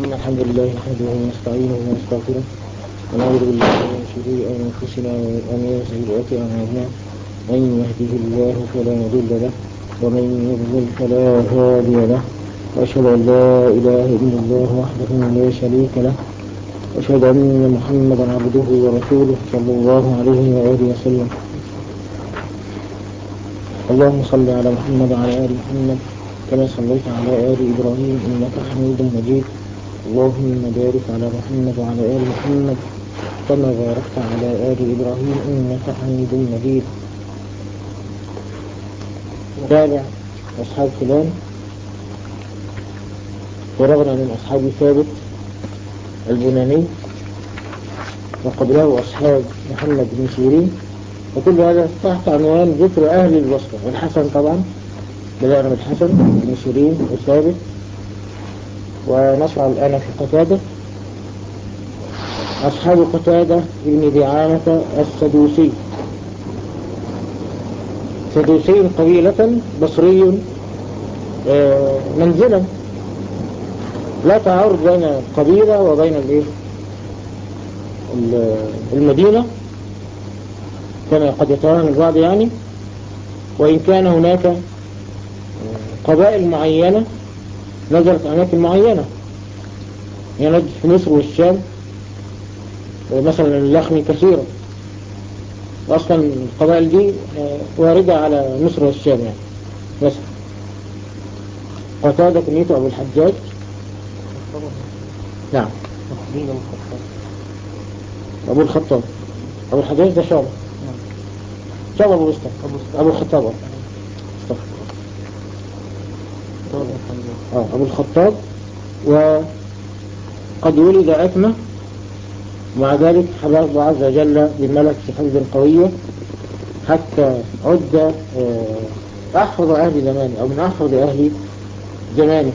إن الحمد لله نحمده ونستعينه ونستغفره ونعوذ بالله من شرور أنفسنا ومن سيئات أعمالنا من يهده الله فلا مضل له ومن يضلل فلا هادي له وأشهد أن لا إله إلا الله وحده لا شريك له وأشهد أن محمدا عبده ورسوله صلى الله عليه وآله وسلم اللهم صل على محمد وعلى آل محمد كما صليت على آل إبراهيم إنك حميد مجيد اللهم بارك على محمد وعلى آل محمد كما باركت على آل إبراهيم إنك حميد مجيد تابع أصحاب فلان فرغنا من أصحاب ثابت البناني وقبله أصحاب محمد بن سيرين وكل هذا تحت عنوان ذكر أهل البصرة والحسن طبعا بدأنا بالحسن بن سيرين وثابت ونشرع الآن في قتادة أصحاب قتادة بن دعامة السدوسي سدوسي قبيلة بصري منزلا لا تعارض بين القبيلة وبين الايه المدينة كما قد يتوهم البعض يعني وإن كان هناك قبائل معينة نزلت أماكن معينة يعني نجد في مصر والشام مثلا اللخمي كثيرة وأصلا القبائل دي واردة على مصر والشام يعني بس قتادة كنيته أبو الحجاج نعم أبو الخطاب أبو الحجاج ده شعب شعب أبو بستان أبو الخطاب آه أبو الخطاب وقد ولد أكمة مع ذلك حباب الله عز وجل بالملك في حفظ قوية حتى عد أحفظ أهل زمانه أو من أحفظ أهل زمانه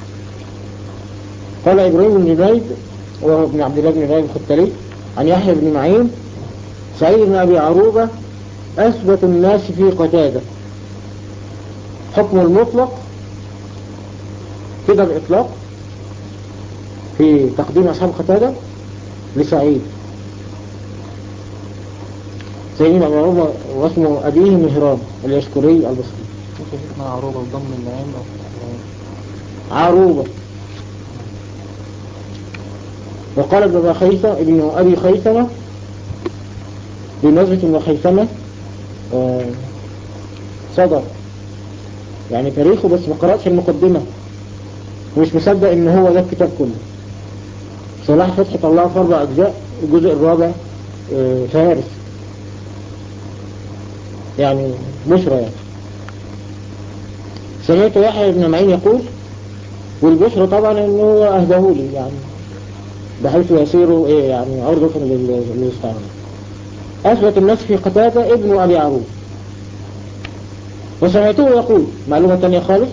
قال إبراهيم بن زيد وهو ابن عبد الله بن زيد الختلي عن يحيى بن معين سعيد بن أبي عروبة أثبت الناس في قتادة حكم المطلق كده الإطلاق في تقديم أصحاب قتادة لسعيد سعيد بن أبي عروبة واسمه أبيه مهران اليشكري البصري اسمها عروبة وضم العين أو عروبة وقال ابن خيثة ابن أبي خيثمة بمناسبة ابن خيثمة آه صدر يعني تاريخه بس ما قرأتش المقدمة ومش مصدق ان هو ده الكتاب كله صلاح فتحي طلعه في اربع اجزاء الجزء الرابع آه فارس يعني بشرى يعني سمعت يحيى بن معين يقول والبشرى طبعا انه هو اهدهولي يعني بحيث يصير ايه يعني عرضة للاستعمال اثبت الناس في قتادة ابن ابي عروب وسمعته يقول معلومة تانية خالص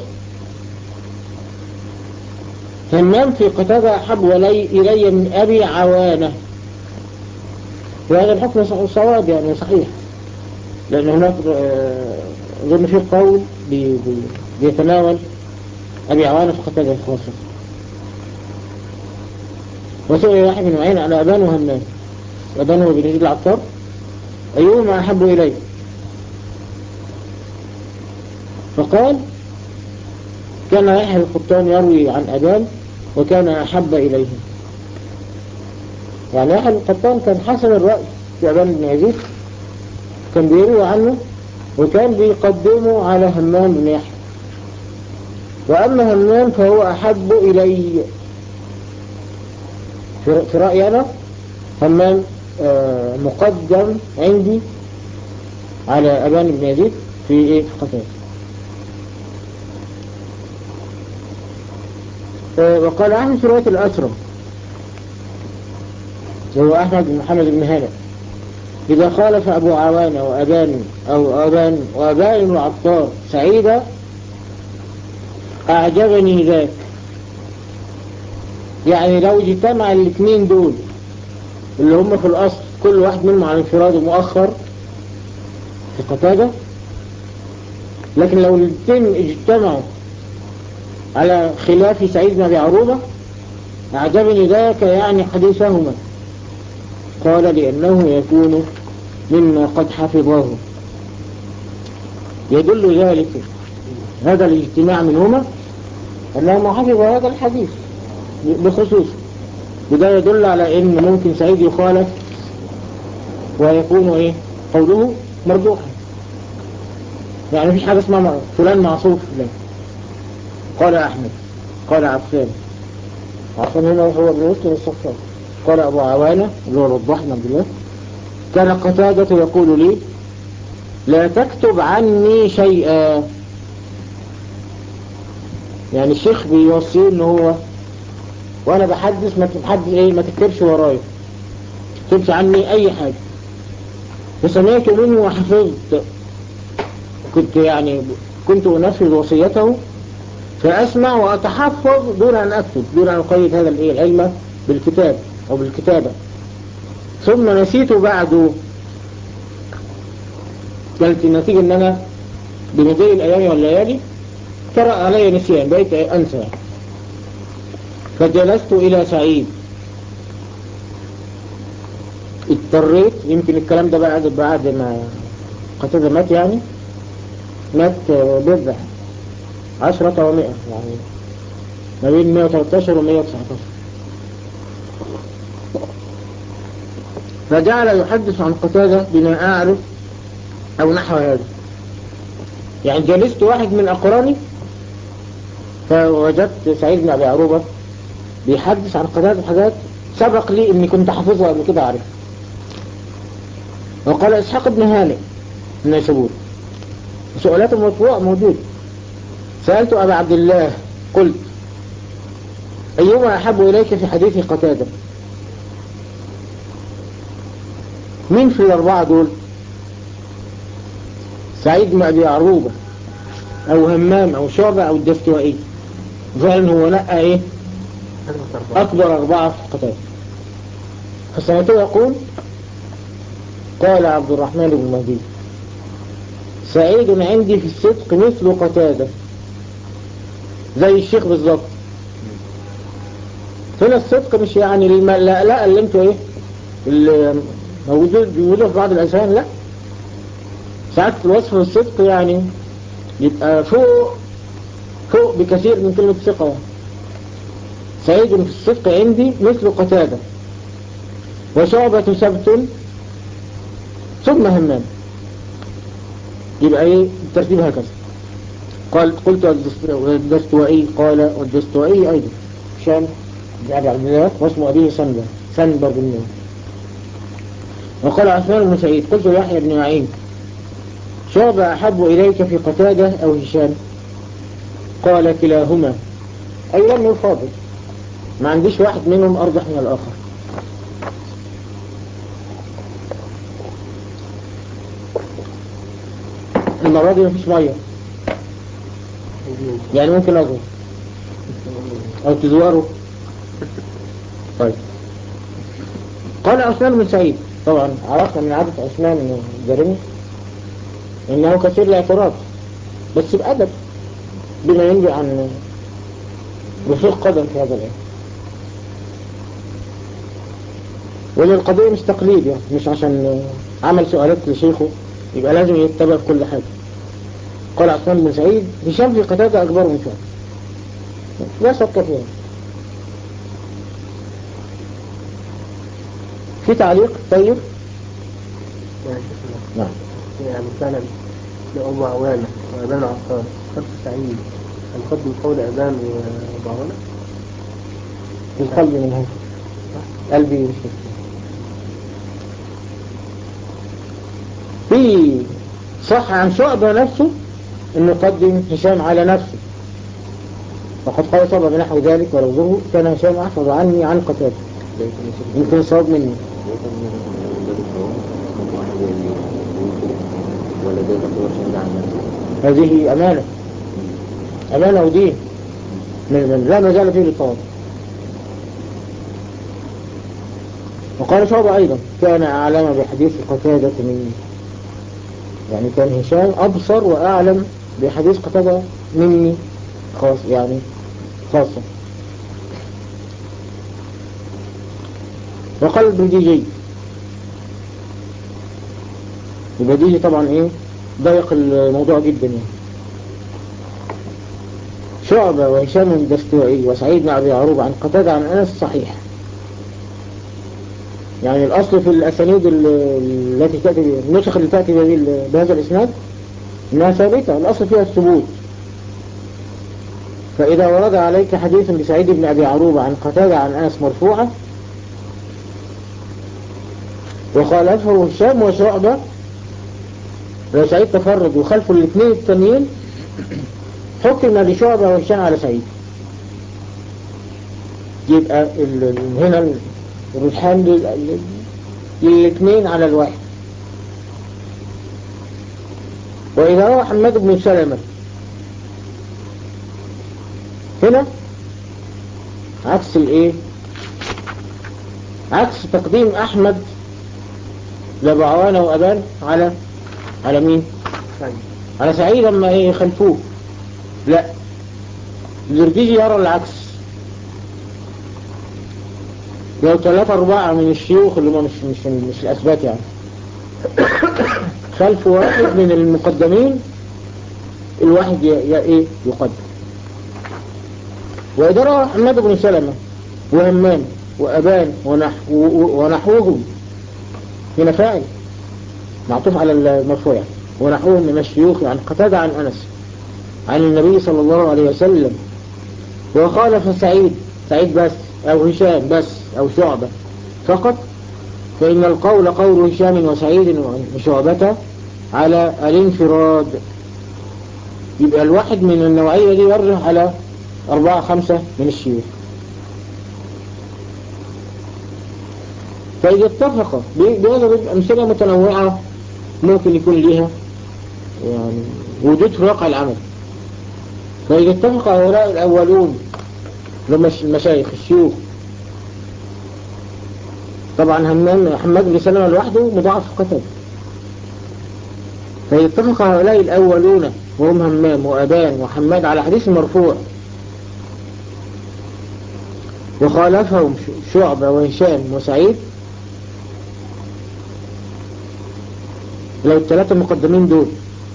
همام في قتادة أحب ولي إلي من أبي عوانة وهذا الحكم صواب يعني صحيح لأن هناك ظن فيه قول بي بي بيتناول أبي عوانة في قتادة خاصة وسئل واحد بن معين على أبان وهمام أبان هو بن يزيد العطار أيهما أحب إلي فقال كان يحيى القطان يروي عن أبان وكان أحب إليه يعني يحيى القطان كان حسن الرأي في أبان بن يزيد كان بيروي عنه وكان بيقدمه على همام بن يحيى وأما همام فهو أحب إلي في رأيي أنا همام مقدم عندي على أبان بن يزيد في إيه في قتال وقال أحمد في رواية الأسرم وهو أحمد بن محمد بن هانئ إذا خالف أبو عوانة وأبان أو أبان وأبان العطار سعيدة أعجبني ذاك يعني لو اجتمع الاثنين دول اللي هم في الأصل كل واحد منهم على انفراد مؤخر في قتادة لكن لو الاثنين اجتمعوا على خلاف سعيد بن أبي عروبة أعجبني ذاك يعني حديثهما قال لأنه يكون مما قد حفظه يدل ذلك هذا الاجتماع منهما أنه حفظ هذا الحديث بخصوص وده يدل على أن ممكن سعيد يخالف ويكون إيه قوله مرجوحا يعني مفيش حاجة اسمها فلان معصوف فلان قال أحمد قال عفان عفان هنا هو ابن مسلم الصفار قال أبو عوانة اللي هو الوضاح بن عبد الله كان قتادة يقول لي لا تكتب عني شيئا يعني الشيخ بيوصيه ان هو وانا بحدث ما تحدث ايه ما تكتبش ورايا تكتبش عني اي حاجة فسمعت منه وحفظت كنت يعني كنت انفذ وصيته فاسمع واتحفظ دون ان اكتب دون ان اقيد هذا الايه العلم بالكتاب او بالكتابة ثم نسيت بعده كانت النتيجة ان انا بمضي الايام والليالي طرأ علي نسيان بقيت انسى فجلست الى سعيد اضطريت يمكن الكلام ده بعد بعد ما قتادة مات يعني مات بضع عشرة ومئة يعني ما بين 113 و 119 فجعل يحدث عن قتادة بما أعرف أو نحو هذا يعني جلست واحد من أقراني فوجدت سعيد بن أبي عروبة بيحدث عن قتادة حاجات سبق لي إني كنت حافظها قبل كده أعرف وقال إسحاق بن هانئ من يشبور سؤالات المطبوع موجود سألت أبا عبد الله قلت أيما أحب إليك في حديث قتادة مين في الأربعة دول سعيد بن أبي عروبة أو همام أو شعبة أو الدستوائي فعلا هو نقى إيه أكبر أربعة في قتادة فسمعته يقول قال عبد الرحمن بن مهدي سعيد عندي في الصدق مثل قتادة زي الشيخ بالظبط هنا الصدق مش يعني لا لا اللي انتوا ايه اللي موجود موجودة في بعض الأذهان لا ساعات الوصف الصدق يعني يبقى فوق فوق بكثير من كلمة ثقة سعيد في الصدق عندي مثل قتادة وشعبة سبت ثم همام يبقى ايه الترتيب هكذا قال قلت والدستوائي قال والدستوائي ايضا شام بن عبد الله واسم ابيه سنبر سنبر بن نور وقال عثمان بن سعيد قلت يحيى بن معين شعبة أحب إليك في قتادة أو هشام قال كلاهما أي لم يفاضل ما عنديش واحد منهم أرجح من الآخر المرة دي مفيش مية يعني ممكن أظهر أو تزوره طيب قال عثمان بن سعيد طبعا عرفنا من عادة عثمان الجرمي انه كثير الاعتراض بس بأدب بما ينبع عن رسوخ قدم في هذا العلم وان القضية مش تقليد يعني مش عشان عمل سؤالات لشيخه يبقى لازم يتبع في كل حاجة قال عثمان بن سعيد هشام في قتادة أكبر من شعب لا شك فيها في تعليق طيب نعم يعني مثلا لأبو عوانة وأبان عطار خط سعيد هنقدم قول أبان وأبو عوانة القلب من هذا قلبي مش في صح عن شعبة نفسه انه قدم هشام على نفسه وقد قال شعبة بنحو ذلك ولوزه كان هشام احفظ عني عن قتاده يمكن صواب مني هذه أمانة أمانة ودين من من لا مجال فيه للطواب وقال شعبة أيضا كان أعلم بحديث قتادة مني يعني كان هشام أبصر وأعلم بحديث قتادة مني خاص يعني خاصة وقال البرديجي البرديجي طبعا ايه ضيق الموضوع جدا يعني شعبة وهشام الدستوائي وسعيد بن أبي عروبة عن قتادة عن أنس صحيح يعني الأصل في الأسانيد التي تأتي النسخ اللي تأتي بهذا الإسناد إنها ثابتة الأصل فيها الثبوت فإذا ورد عليك حديث لسعيد بن أبي عروبة عن قتادة عن أنس مرفوعة وخالفه هشام وشعبة وسعيد تفرد وخلفه الاثنين التانيين حكم لشعبة وهشام على سعيد يبقى هنا الرجحان للاثنين على الواحد وإذا روى حماد بن سلمة هنا عكس الايه عكس تقديم احمد لبعوانة وابان على على مين سعيد. على سعيد لما ايه خلفوه لا الزرجيجي يرى العكس لو ثلاثة أربعة من الشيوخ اللي هم مش, مش, مش الأثبات يعني خلف واحد من المقدمين الواحد ي... ي... ايه يقدم وإذا روى حماد بن سلمة وهمان وأبان ونحو ونحوهم هنا فاعل معطوف على المرفوع يعني ونحوهم من الشيوخ عن قتادة عن أنس عن النبي صلى الله عليه وسلم وخالف سعيد سعيد بس أو هشام بس أو شعبة فقط فإن القول قول هشام وسعيد وشعبة على الانفراد يبقى الواحد من النوعية دي يرجح على أربعة خمسة من الشيوخ فإذا اتفق بهذا أمثلة متنوعة ممكن يكون لها يعني وجود في واقع العمل فإذا اتفق هؤلاء الأولون لما المشايخ الشيوخ طبعا همام حماد بن سلمة لوحده مضاعف قتل فإذا اتفق هؤلاء الأولون وهم همام وأبان وحماد على حديث مرفوع وخالفهم شعبة وهشام وسعيد لو الثلاثة المقدمين دول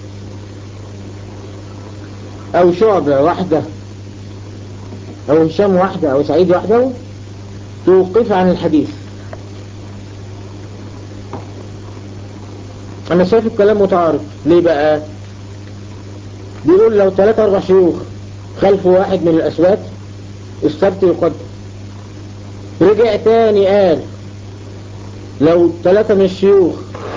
او شعبة واحدة او هشام واحدة او سعيد واحدة توقف عن الحديث انا شايف الكلام متعارض ليه بقى بيقول لو ثلاثة اربع شيوخ خلف واحد من الاسوات السبت يقدم رجع تاني قال لو ثلاثة من الشيوخ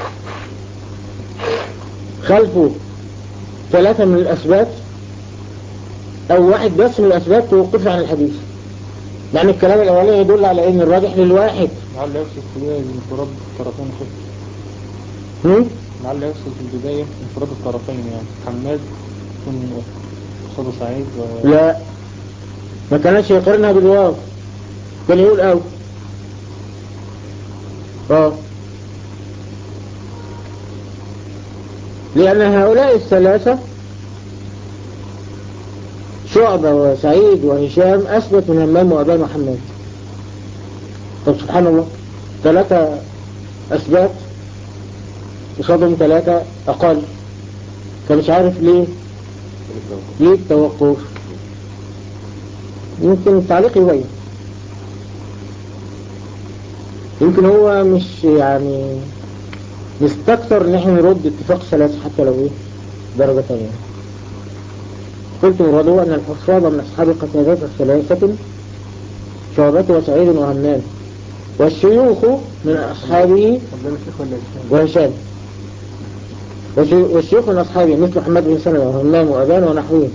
خلفوا ثلاثة من الأسباب أو واحد بس من الأسباب توقف عن الحديث يعني الكلام الأولاني يدل على أن الراجح للواحد لعل يقصد في البداية انفراد الطرفين خف هم؟ لعل يقصد في البداية انفراد الطرفين يعني حماد يكون قصاد سعيد و... لا ما كانش يقارنها بالواو كان يقول أو اه لأن هؤلاء الثلاثة شعبة وسعيد وهشام أثبت من همام وأبان وحماد طب سبحان الله ثلاثة أثبات قصادهم ثلاثة أقل فمش عارف ليه ليه التوقف يمكن التعليق يبين يمكن هو مش يعني نستكثر ان احنا نرد اتفاق ثلاثة حتى لو ايه درجة ثانية قلت مراده ان الحفاظ من اصحاب قتادة الثلاثة شعبة وسعيد وهمام والشيوخ من اصحابه وهشام والشيوخ من اصحابه مثل محمد بن سلمة وهمام وابان ونحوهم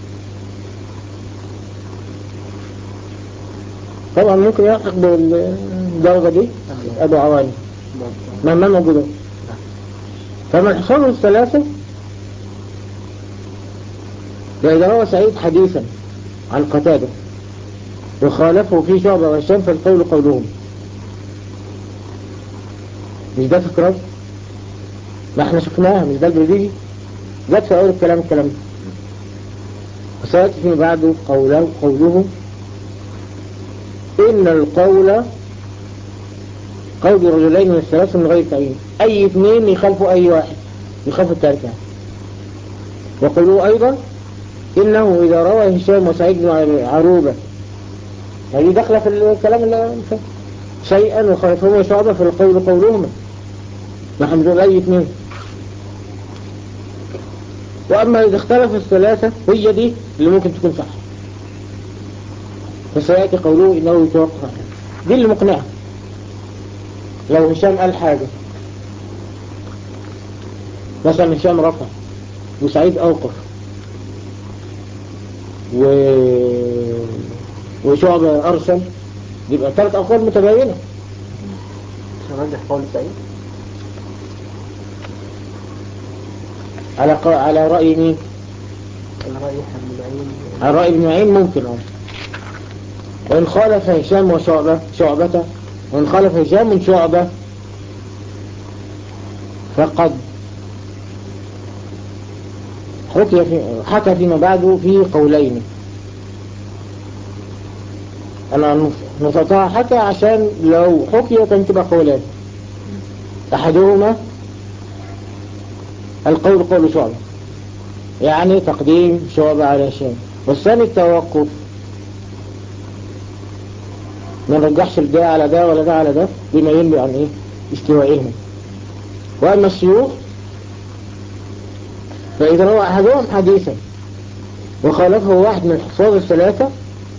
طبعا ممكن يلحق بالدرجة دي ابو عواني ما ما موجوده فمن الحصان الثلاثة وإذا روى سعيد حديثا عن قتادة وخالفه في شعبة وهشام فالقول قولهم مش ده تكرار ما احنا شفناها مش ده البريدي جت في أول الكلام الكلام ده وسيأتي فيما بعده قوله قوله إن القول قول رجلين من الثلاثة من غير تعيين أي اثنين يخالفوا أي واحد يخالفوا الثالث يعني وقالوا أيضا إنه إذا روى هشام وسعيد بن عروبة هذه داخلة في الكلام اللي فات. شيئا وخالفهما شعبة في القول قولهما نحن نقول أي اثنين وأما إذا اختلف الثلاثة هي دي اللي ممكن تكون صح فسيأتي قوله إنه يتوقف عنها. دي اللي مقنعة لو هشام قال حاجة مثلا هشام رفع وسعيد أوقف و... وشعبة أرسل يبقى ثلاث أقوال متباينة نرجح قول سعيد على ق... على رأي مين؟ على رأي ابن معين على رأي ابن معين ممكن اه وإن خالف هشام وشعبة شعبة وإن خالف هشام من شعبة فقد حكي في حكى فيما بعد في قولين أنا نطقتها حكى عشان لو حكي كان تبقى قولان أحدهما القول قول شعبة يعني تقديم شعبة على هشام والثاني التوقف ما نرجحش ده على ده ولا ده على ده بما ينبع عن ايه استوائهم واما الشيوخ فاذا هو احدهم حديثا وخالفه واحد من الحفاظ الثلاثة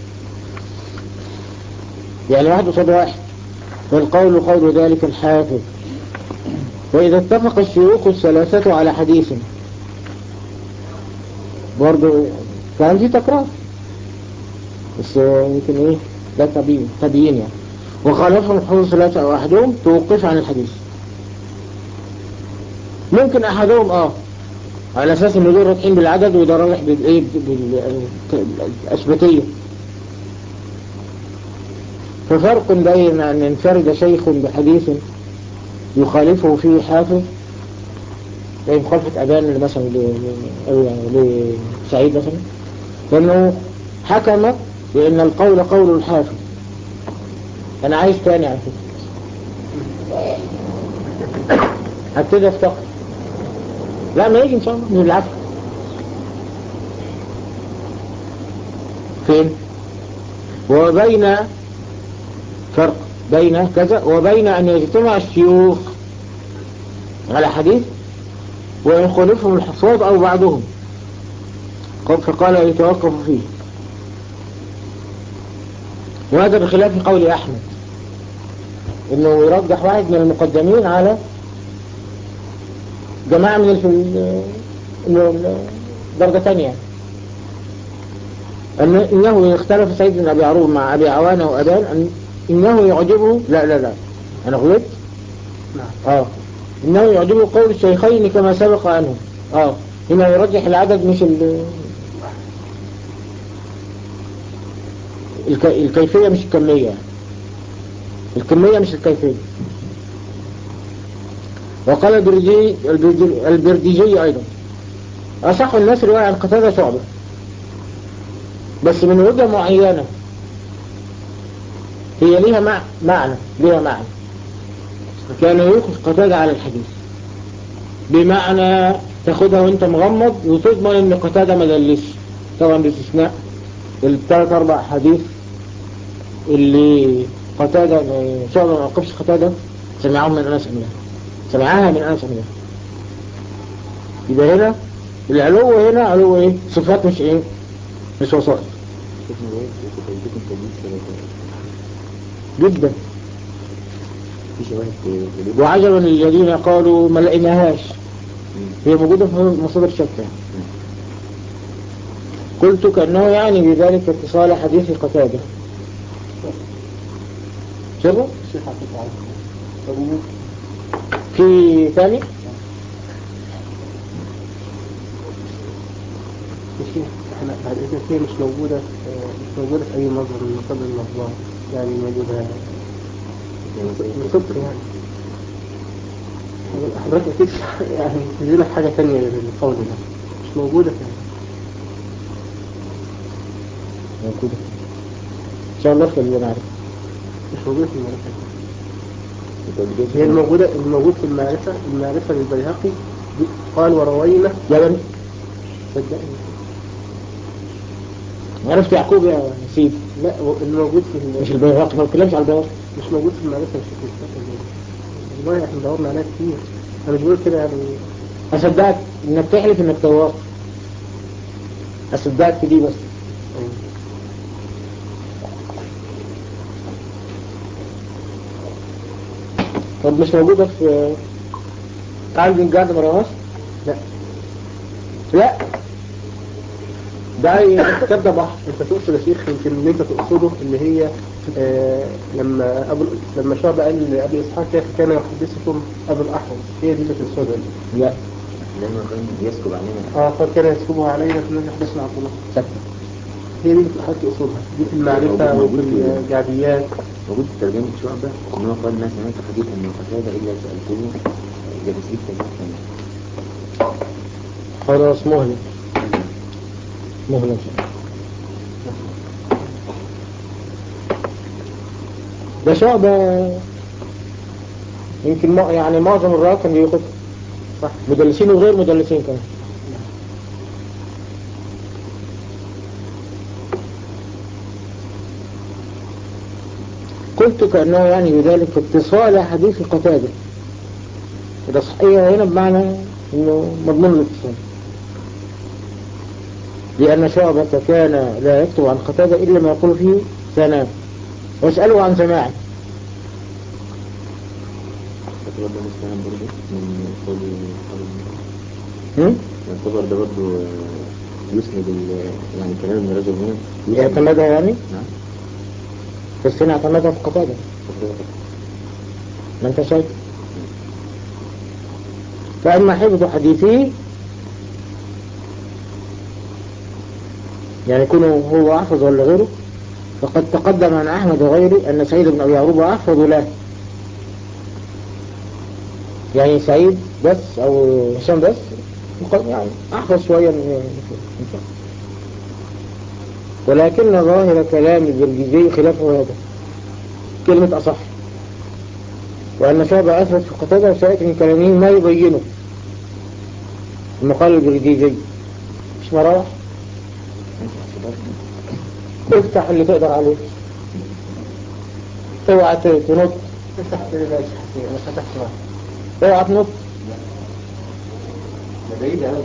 يعني واحد قصاد واحد والقول قول ذلك الحافظ وإذا اتفق الشيوخ الثلاثة على حديث برضو كان في تكرار بس يمكن ايه لا تبيين تبيين يعني وخالفهم الحفظ الثلاثة أو أحدهم توقف عن الحديث ممكن أحدهم اه على أساس إن دول راجحين بالعدد وده راجح بالإيه بالأثباتية ففرق بين أن ينفرد شيخ بحديث يخالفه فيه حافظ زي مخالفة أبان مثلا ل- أو يعني لسعيد مثلا لأنه حكم بأن القول قول الحافظ أنا عايز تاني على فكرة هبتدي أفتقر لا ما يجي إن شاء الله من العفو فين وبين فرق بين كذا وبين أن يجتمع الشيوخ على حديث ويخالفهم الحفاظ أو بعضهم قال- فقال يتوقف فيه وهذا بخلاف قول أحمد إنه يرجح واحد من المقدمين على جماعة من الف... ال- درجة تانية أن إنه اختلف سيد بن أبي عروب مع أبي عوانة وأبان أن إنه يعجبه لا لا لا أنا غلطت نعم اه انه يعجبه قول الشيخين كما سبق عنه اه هنا يرجح العدد مش ال الك... الكيفية مش الكمية يعني. الكمية مش الكيفية وقال البردي البردي- البرديجي ايضا اصح الناس رواية عن قتادة شعبة بس من وجهة معينة هي ليها مع... معنى ليها معنى كان يوقف قتادة على الحديث بمعنى تاخدها وانت مغمض وتضمن ان قتادة ما دلش طبعا باستثناء الثلاث اربع حديث اللي قتادة شعبة ما وقفش قتادة سمعهم من انس منها سمعها من انس منها يبقى هنا العلو هنا علو ايه صفات مش ايه مش وسائط جدا في شواهد غريبة وعجبا للذين قالوا ما لقيناهاش هي موجودة في مصادر شتى يعني. قلت كأنه يعني بذلك اتصال حديث قتادة شبه الشيخ عبد العزيز في ثاني مش احنا بعد اذنك هي مش موجودة في مش موجودة في أي مصدر من مصادر الأخبار يعني موجودة من صدق يعني حضرتك أكيد يعني تجيب لك حاجة تانية للقول ده مش موجودة في موجودة إن شاء الله في اللي نعرف مش موجودة في المراكز هي الموجودة الموجود في المعرفة المعرفة للبيهقي قال وروينا جبل صدقني عرفت يعقوب يا سيدي لا هو الموجود في ال- مش البيهقي ما بتكلمش على البيهقي مش موجود في المعرفة مش مش فاكر ليه. والله احنا دورنا عليها كتير انا مش بقول كده يعني أصدقك إنك تحلف إنك تواب أصدقك في دي بس طب مش موجودة في تعال بن جاد ما رواش لا لا ده أي كتاب ده بحر انت تقصد يا شيخ يمكن اللي انت تقصده اللي هي آه لما ابو لما شعب قال لابي اسحاق كيف كان يحدثكم ابو الاحوص هي دي اللي تقصدها لا لما كان يسكب علينا اه قد كان يسكبها علينا فلن يحدثنا عبد الله سكت هي دي اللي حضرتك تقصدها دي في المعرفة وفي الجعديات موجود في ترجمة شعبة إن هو قال ما سمعت حديثا من قتادة إلا سألته جلسيت كذا خلاص مهلة مهلة إن شاء الله ده شعبة يمكن ما يعني معظم الرواة كان بياخد صح مدلسين وغير مدلسين كمان قلت كأنه يعني بذلك اتصال حديث قتادة ده صحيح هنا بمعنى انه مضمون الاتصال لأن شعبة كان لا يكتب عن قتادة إلا ما يقول فيه ثناء واسأله عن سماعه يعتبر ده مستهم برضه من قول قول هم؟ يعتبر ده برضه آه، يسند ال- يعني كلام ابن رجب هنا يسند- اعتمدها يعني نعم بس هنا اعتمدها في قتادة ما انت شايف فأما حفظ حديثه يعني يكون هو أحفظ ولا غيره فقد تقدم عن أحمد وغيره أن سعيد بن أبي عروبة أحفظ له يعني سعيد بس أو هشام بس وقد- يعني أحفظ شوية من من شاء ولكن ظاهر كلام البرجيزي خلافه هذا كلمة أصح وأن شعب أثبت في قتادة وسائق من كلامه ما يبينه المقال البرجيزي مش مراوح افتح اللي تقدر عليه اوعى ت- تنط افتح كده بقى يا شيخ حسين انا فتحت واحد اوعى تنط ده بعيد أوي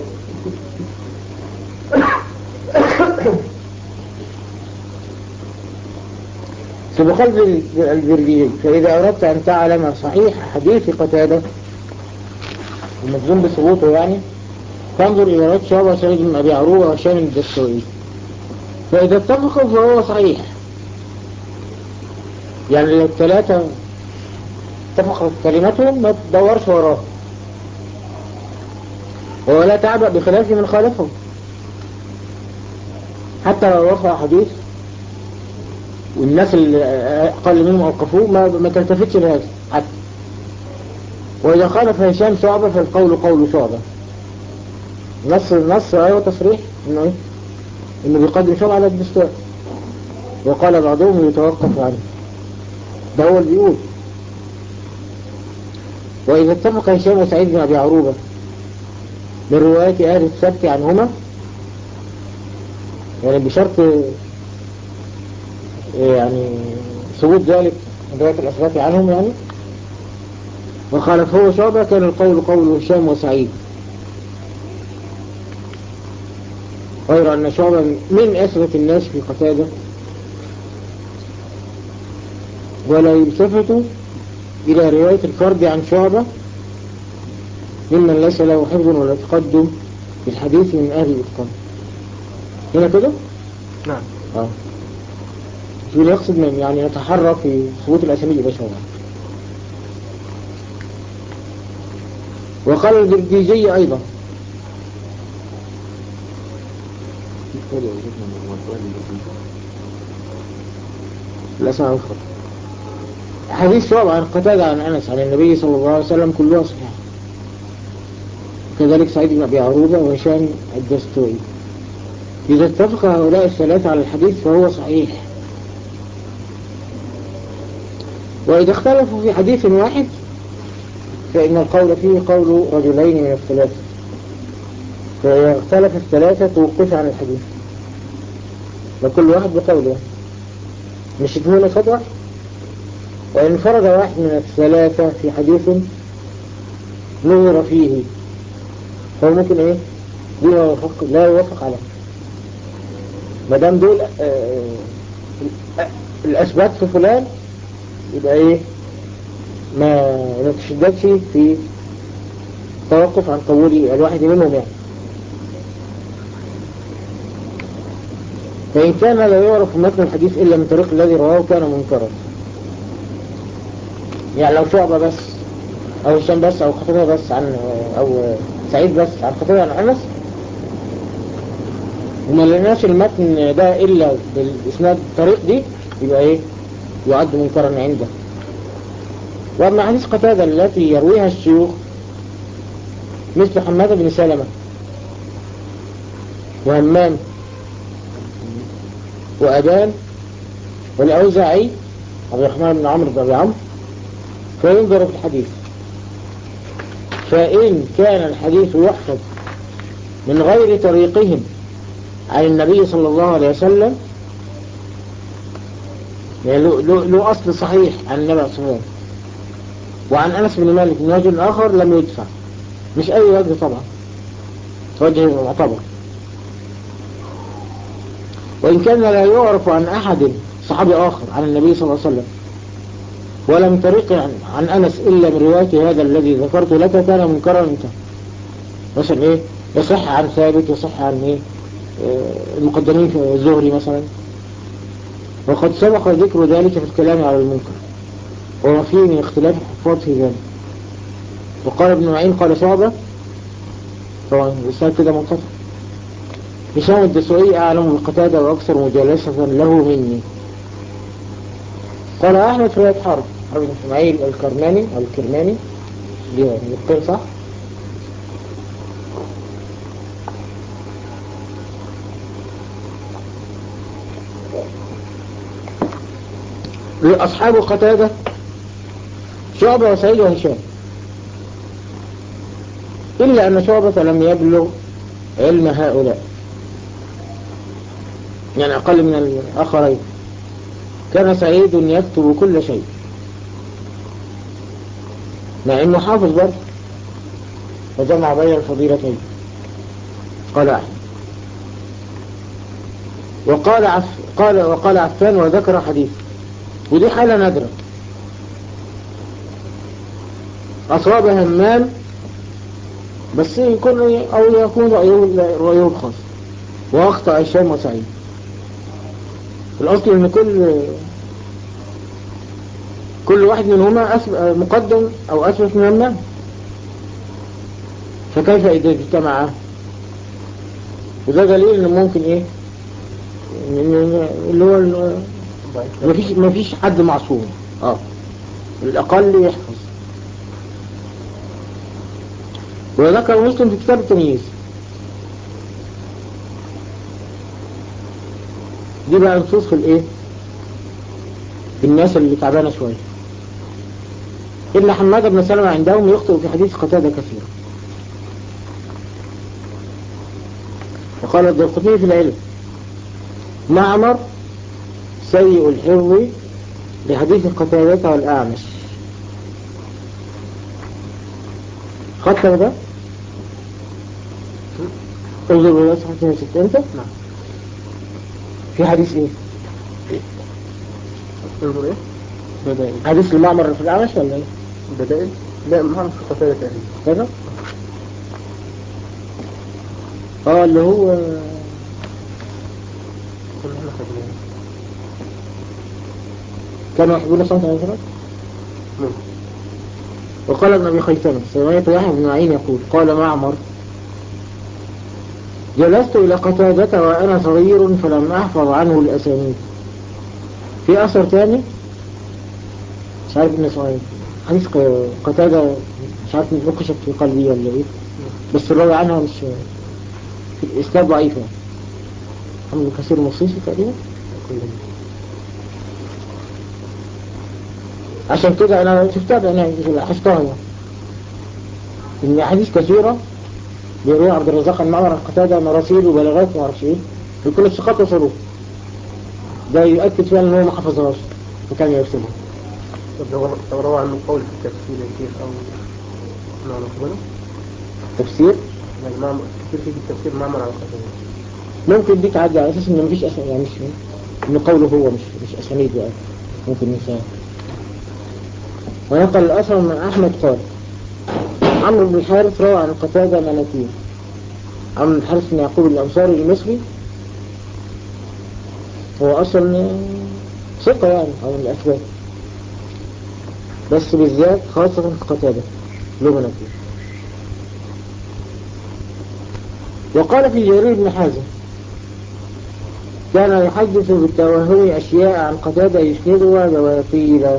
في بقلب البرجيزي فإذا أردت أن تعلم صحيح حديث قتادة المجزوم بثبوته يعني فانظر إلى رواية شعبة سعيد بن أبي عروبة وهشام الدستوائي فإذا اتفقوا فهو صحيح يعني لو الثلاثة اتفقت كلمتهم ما تدورش وراهم ولا تعبأ بخلاف من خالفهم حتى لو رفع حديث والناس اللي أقل منهم أوقفوه ما, ما تلتفتش لهذا حتى وإذا خالف هشام شعبة فالقول قول شعبة نص نص أيوة تصريح إنه إيه؟ إنه بيقدم شعبة على الدستور وقال بعضهم يتوقف عنه ده هو اللي بيقول وإذا اتفق هشام وسعيد بن أبي عروبة من رواية أهل السبت عنهما يعني بشرط يعني ثبوت ذلك من رواية الأثبات عنهم يعني وخالف هو شعبة كان القول قول هشام وسعيد غير أن شعبة من أثبت الناس في قتادة ولا يلتفت إلى رواية الفرد عن شعبة ممن ليس له حفظ ولا تقدم في الحديث من أهل الإتقان هنا كده؟ نعم اه يقول يقصد من يعني يتحرى في ثبوت الأسانيد بشرا وقال البرديجي أيضا بالتالي وجدنا من الموضوع اللي الأسماء والخط حديث شعب عن قتادة عن أنس عن النبي صلى الله عليه وسلم كلها صحيحة كذلك سعيد بن أبي عروبة وهشام الدستوي إذا اتفق هؤلاء الثلاثة على الحديث فهو صحيح وإذا اختلفوا في حديث واحد فإن القول فيه قول رجلين من الثلاثة فإذا اختلف الثلاثة توقف عن الحديث وكل واحد بقوله مش يتمون صدع وإن انفرد واحد من الثلاثة في حديث نظر فيه فهو ممكن ايه دي لا يوافق لا يوافق عليه ما دام دول آه، آه، الأثبات في فلان يبقى ايه ما ما تشددش في توقف عن قول الواحد منهم يعني فإن كان لا يعرف متن الحديث إلا من طريق الذي رواه كان منكرا يعني لو شعبة بس أو هشام بس أو خطيبة بس عن أو سعيد بس عن خطيبة عن أنس وما لناش المتن ده إلا بالإسناد الطريق دي يبقى إيه يعد منكرا عنده وأما حديث قتادة التي يرويها الشيوخ مثل حماد بن سلمة وهمام وأبان والأوزاعي عبد الرحمن بن عمرو بن أبي عمرو فينظر في الحديث فإن كان الحديث يحفظ من غير طريقهم عن النبي صلى الله عليه وسلم يعني له, له, له أصل صحيح عن النبي صلى الله عليه وسلم وعن أنس بن مالك من وجه آخر لم يدفع مش أي وجه طبعا وجه معتبر وإن كان لا يعرف عن أحد صحابي آخر عن النبي صلى الله عليه وسلم ولم طريق عن, عن أنس إلا من رواية هذا الذي ذكرت لك كان منكرا انت مثلا إيه يصح عن ثابت يصح عن إيه آه، المقدمين في الزهري مثلا وقد سبق ذكر ذلك في الكلام على المنكر وما فيه من اختلاف الحفاظ في ذلك وقال ابن معين قال شعبة طبعا الإسلام كده منقطع هشام الدسوعي أعلم بالقتادة وأكثر مجالسة له مني قال أحمد في رواية حرب حرب بن إسماعيل الكرماني أو الكرماني دي نقطين صح أصحاب قتادة شعبة وسعيد وهشام إلا أن شعبة لم يبلغ علم هؤلاء يعني أقل من الآخرين كان سعيد يكتب كل شيء مع انه حافظ برضه وجمع بين الفضيلتين قال أحمد وقال عف قال وقال عفان وذكر حديث ودي حالة نادرة أصاب همام بس يكون أو يكون رأيه رأيه الخاص وأخطأ هشام وسعيد الأصل أن كل كل واحد منهما مقدم أو أسبق من الناس فكيف إذا اجتمعا وده دليل إن ممكن إيه اللي هو مفيش مفيش حد معصوم اه الأقل يحفظ وذكر مسلم في كتاب التمييز دي بقى نصوص في الايه في الناس اللي تعبانه شويه إن حماد بن سلمة عندهم يخطئ في حديث قتادة كثيرا وقال الدرقطني في العلم معمر سيء الحفظ لحديث قتادة والأعمش خدت ده انظر بلا صحة ست انت نعم في حديث ايه انظر ايه بدائل حديث المعمر في الأعمش ولا ايه بدائل لا محمد في قتادة تقريبا كده اه اللي هو كل احنا خدناه كانوا يحبون صوت الأزرق نعم وقال ابن أبي خيثمة سمعت واحد بن معين يقول قال معمر جلست إلى قتادة وأنا صغير فلم أحفظ عنه الأسانيد في أثر تاني مش عارف ابن صغير حديث ق- قتادة مش عارف نقشت في قلبي ولا إيه بس الراوي عنها مش في الإسناد ضعيف يعني محمد بن كثير المصيصي تقريبا كل عشان كده انا شفتها بعيني لاحظتها يعني ان احاديث كثيرة بيروي عبد الرزاق عن معمر عن قتادة مراسيل وبلاغات ما اعرفش ايه وكل الثقات وصلوه ده يؤكد فعلا ان هو ما حفظهاش وكان يرسلها طب لو لو روى عنه قول في التفسير يا شيخ أو نعم نقبله تفسير يعني معمر كتير في التفسير معمر على قتادة ممكن دي تعدي على اساس ان مفيش أس... يعني مش ان قوله هو مش مش اسانيد بقى ممكن ننساه ونقل الاثر من احمد قال عمرو بن الحارث روى عن قتادة مناكير عمرو بن الحارث بن يعقوب الانصاري المصري هو اصلا ثقة يعني او من الاسباب بس بالذات خاصة في قتادة له مناكير وقال في جرير بن حازم كان يحدث بالتوهم أشياء عن قتادة يسندها بواطيلا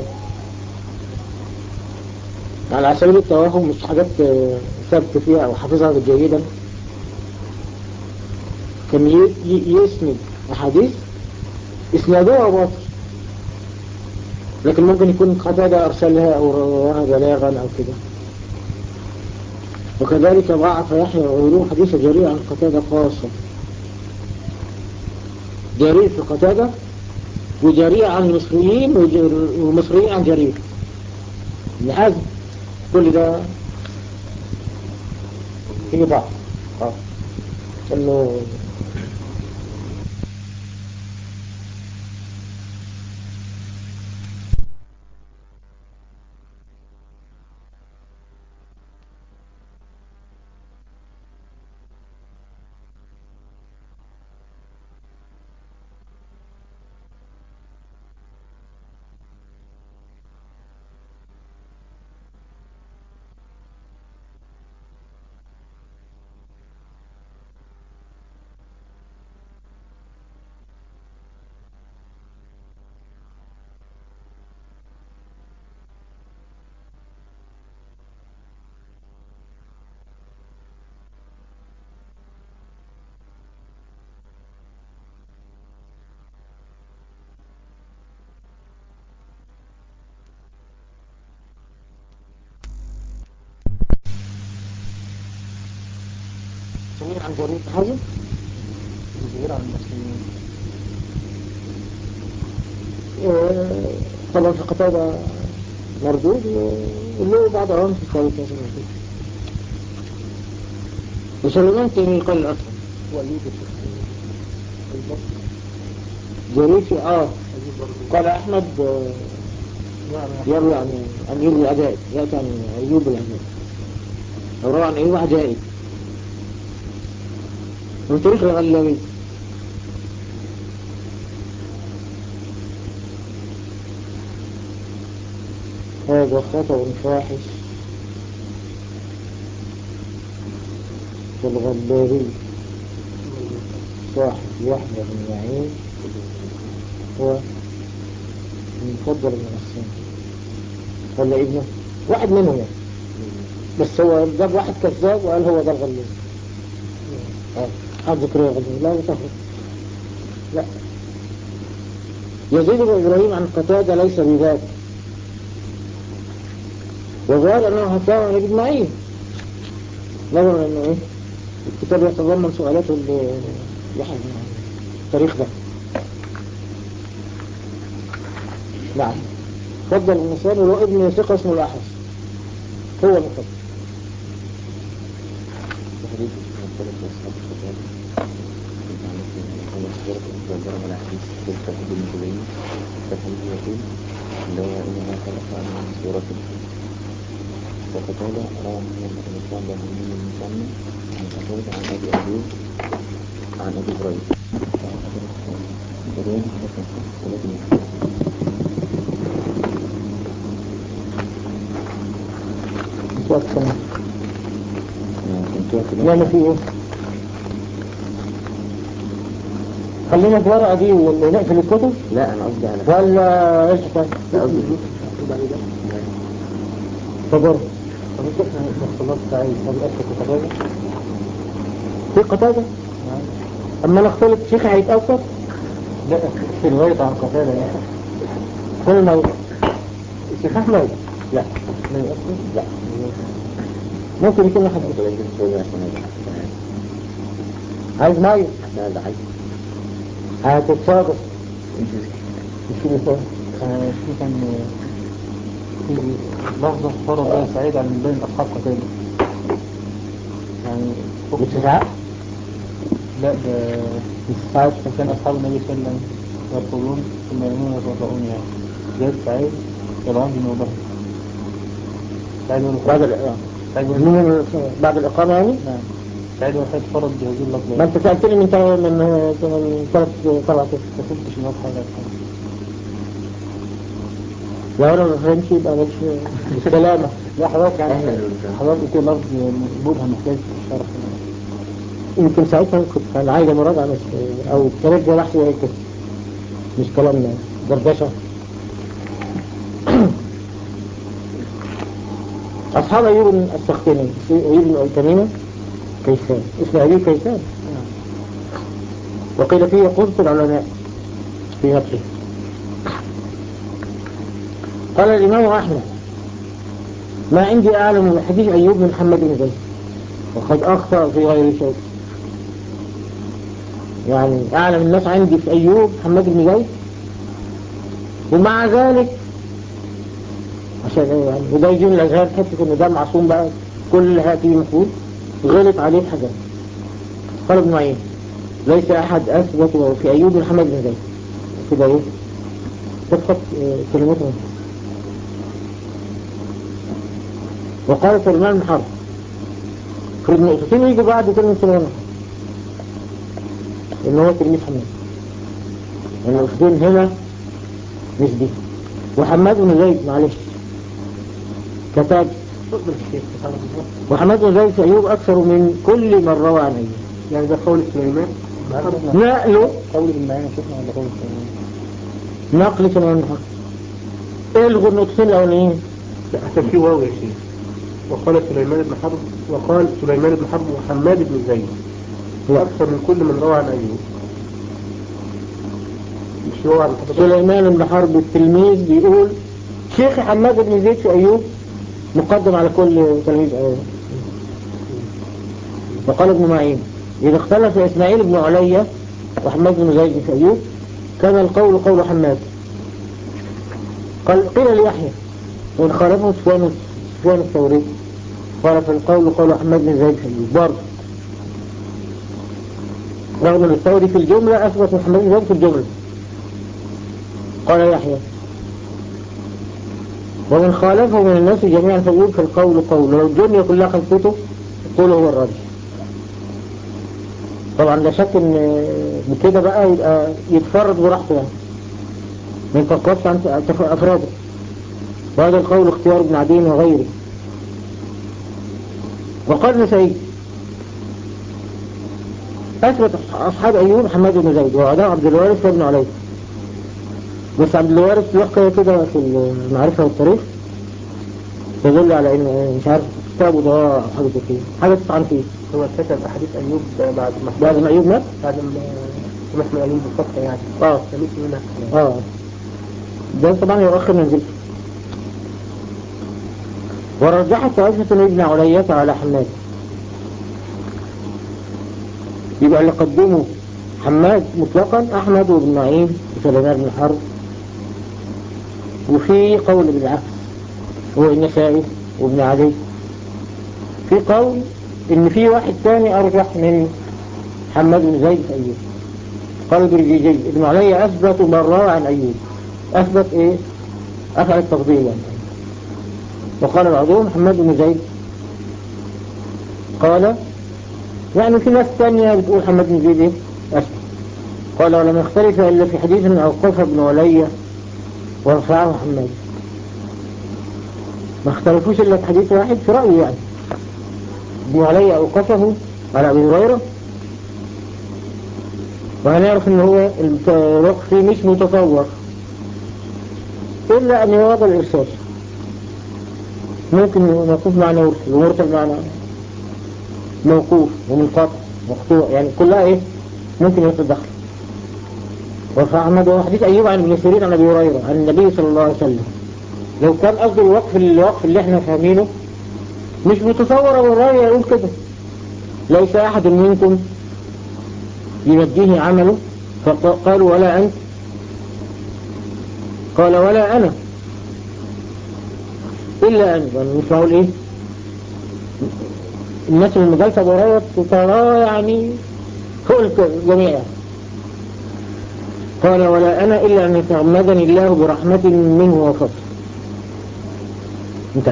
على سبيل التوهم مش حاجات آه، ثبت فيها أو حافظها جيدا كان ي- ي- يسند أحاديث إسنادها باطل لكن ممكن يكون قتادة أرسلها أو رواها بلاغا أو كده وكذلك ضعف يحيى وغيره حديث جرير عن قتادة خاصة جرير في قتادة وجرير عن المصريين وجر- والمصريين عن جرير ابن حزم كل ده فيه ضعف اه انه سمير عن جرير بن حزم غير عن المصريين آه، طبعا في قتادة مردود وله بعض أوام في الثالث مثلا مردود وسليمان تيمي قال الأكثر وأيوب جرير في آه أيوب برضه قال أحمد آه، يروي عن عن أيوب العجائب يأتي عن أيوب العجائب أو روى عن أيوب عجائب من طريق الغلابي هذا خطأ فاحش في الغلابي صاحب يحيى بن معين هو المفضل من السنة ولا ابنه واحد منهم يعني بس هو جاب واحد كذاب وقال هو ده الغلابي اه حد ذكر الغلابي لا يتفق لا يزيد بن ابراهيم عن قتادة ليس بذاك وظهر انه هتلاقوا عن ابن معين نظرا انه ايه الكتاب يتضمن سؤالاته اللي يحيى بن معين التاريخ ده نعم فضل النصاري له ابن ثقة اسمه الأحس هو المفضل تحديد مختلف أصحاب الكتاب ضرب على حديث في التوحيد المتبين التوحيد يقول اللي هو إنما خلق من سورة وقتادة روى محمد بن الإسلام له من المسمى عن قتادة عن أبي أيوب عن أبي هريرة ولكن ولكن وقت كمان كنت كده نعمل فيه ايه خلينا في ورقة دي ونقفل الكتب لا أنا قصدي على ولا ايش حكاية لا قصدي تضر خلاص تعالي طب أسكت قتادة في قتادة أما أنا اختلط شيخ هيتأثر لا في رواية عن قتادة يعني كل ما الشيخ أحمد لا لا يؤثر لا ممكن يكون واحد طب لازم تقول عشان هذا عايز مية عشان هذا عايز هتتصادف مش مشكلة مش في مثال آه، في كان في لفظة فرض بها سعيد على من بين أصحاب قتادة يعني بتسعة لا ده ساعات كان أصحاب النبي صلى الله عليه وسلم يرقضون ثم ينامون ويتوضؤون يعني زاد سعيد يلعون بن أبهر سعيد بن بعد الخير الإقامة سعيد بن من بعد الإقامة يعني نعم سعيد بن الخير فرض بهذه اللفظة ما أنت سألتني من تا- من من ثلاث سبعة كده ما كنتش نوضح هذا لو أنا ما فهمتش يبقى مش مش سلامة لا حضرتك يعني إحنا اللي بنفهم. حضرتك قلت لفظ مبهم محتاج شرح يمكن ساعتها كنت كان عايز مراجعة بس أو كانت زي بحث زي كده مش كلام دردشة أصحاب أيوب السختيني أيوب بن تميمة كيسان اسمه أيوب كيسان وقيل فيه قلت العلماء في نفسه قال الإمام أحمد ما عندي أعلم من حديث أيوب بن محمد بن زيد وقد أخطأ في غير شيء يعني أعلم الناس عندي في أيوب محمد بن زيد ومع ذلك عشان إيه يعني وده يجي من الأزهار حتة إن ده معصوم بقى كل هاتي مفروض غلط عليه في حاجات قال ابن معين ليس أحد أثبت في أيوب محمد بن زيد كده إيه تفقط كلمته وقال سلمان بن حرب في النقطتين يجوا بعد كلمة سلمان بن حرب إن هو تلميذ حماد النقطتين هنا مش دي وحماد بن زيد معلش كتاب تقبل الشيخ سبحانه وتعالى وحماد بن زيد في أيوب أكثر من كل من روى عن أيوب يعني ده قول سليمان نقله قول المعين شفنا ولا قول السلام نقل سلمان بن حرب الغوا النقطتين الأولانيين لا حتى في واو يا شيخ وقال سليمان بن حرب وقال سليمان بن حرب وحماد بن زيد لا أكثر من كل من روى عن أيوب مش روى عن حضرتك سليمان بن حرب التلميذ بيقول شيخ حماد بن زيد في أيوب مقدم على كل تلميذ أيوب وقال ابن معين إذا اختلف إسماعيل بن عليا وحماد بن زيد في أيوب كان القول قول حماد قال قيل ليحيى وإن خالفه سفيان سفيان الثوري قال فالقول قول حماد بن زيد في أيوب برضه رغم أن الثوري في الجملة أثبت محمد بن زيد في الجملة قال يحيى ومن خالفه من الناس جميعا فيقول في القول قول لو الدنيا كلها خلفته قول هو الراجل طبعا لا شك ان بكده بقى يبقى يتفرد براحته يعني ما يتوقفش عن تف- افراده وهذا القول اختيار ابن عدين وغيره وقال نسائي أثبت أصحاب أيوب حماد بن زيد وعداء عبد الوارث وابن علي بس عبد الوارث له حكاية كده في المعرفة والتاريخ تدل على إن مش عارف كتابه ده أو حاجة زي كده حاجة تطعن فيه هو كتب أحاديث أيوب بعد ما بعد ما أيوب مات بعد ما سمح من أيوب بالفتح يعني اه سميت منها كلام. اه ده طبعا يؤخر منزلته ورجحت طائفة ابن علية على حماد يبقى اللي قدموا حماد مطلقا أحمد وابن معين وسليمان بن حرب وفي قول بالعكس هو النسائي وابن عدي في قول ان في واحد ثاني ارجح من حماد بن زيد في ايوب قال البرجيجي ابن علي اثبت من روى عن ايوب اثبت ايه افعل التفضيل يعني وقال بعضهم محمد بن زيد قال يعني في ناس ثانية بتقول محمد بن زيد ايه أثبت قال ولم يختلف إلا في حديث أوقف ابن علي ورفعه محمد ما اختلفوش إلا في حديث واحد في رأيه يعني ابن علي أوقفه على أبي هريرة وهنعرف ان هو الوقف فيه مش متصور إلا أن يوضع الإرسال ممكن موقوف معنى مرسل ومرسل معنى موقوف ومنقطع مقطوع يعني كلها إيه ممكن يتدخل وفي أحمد وهو حديث أيوب عن ابن سيرين عن أبي هريرة عن النبي صلى الله عليه وسلم لو كان قصده الوقف الوقف اللي احنا فاهمينه مش متصور أو الراوي يقول كده ليس أحد منكم يوديه عمله فقالوا ولا أنت قال ولا أنا إلا أن يعني مش معقول إيه الناس اللي جالسة ورايا ترى يعني فوق الجميع يعني. قال ولا أنا إلا أن يتغمدني الله برحمة منه وفضل انتهى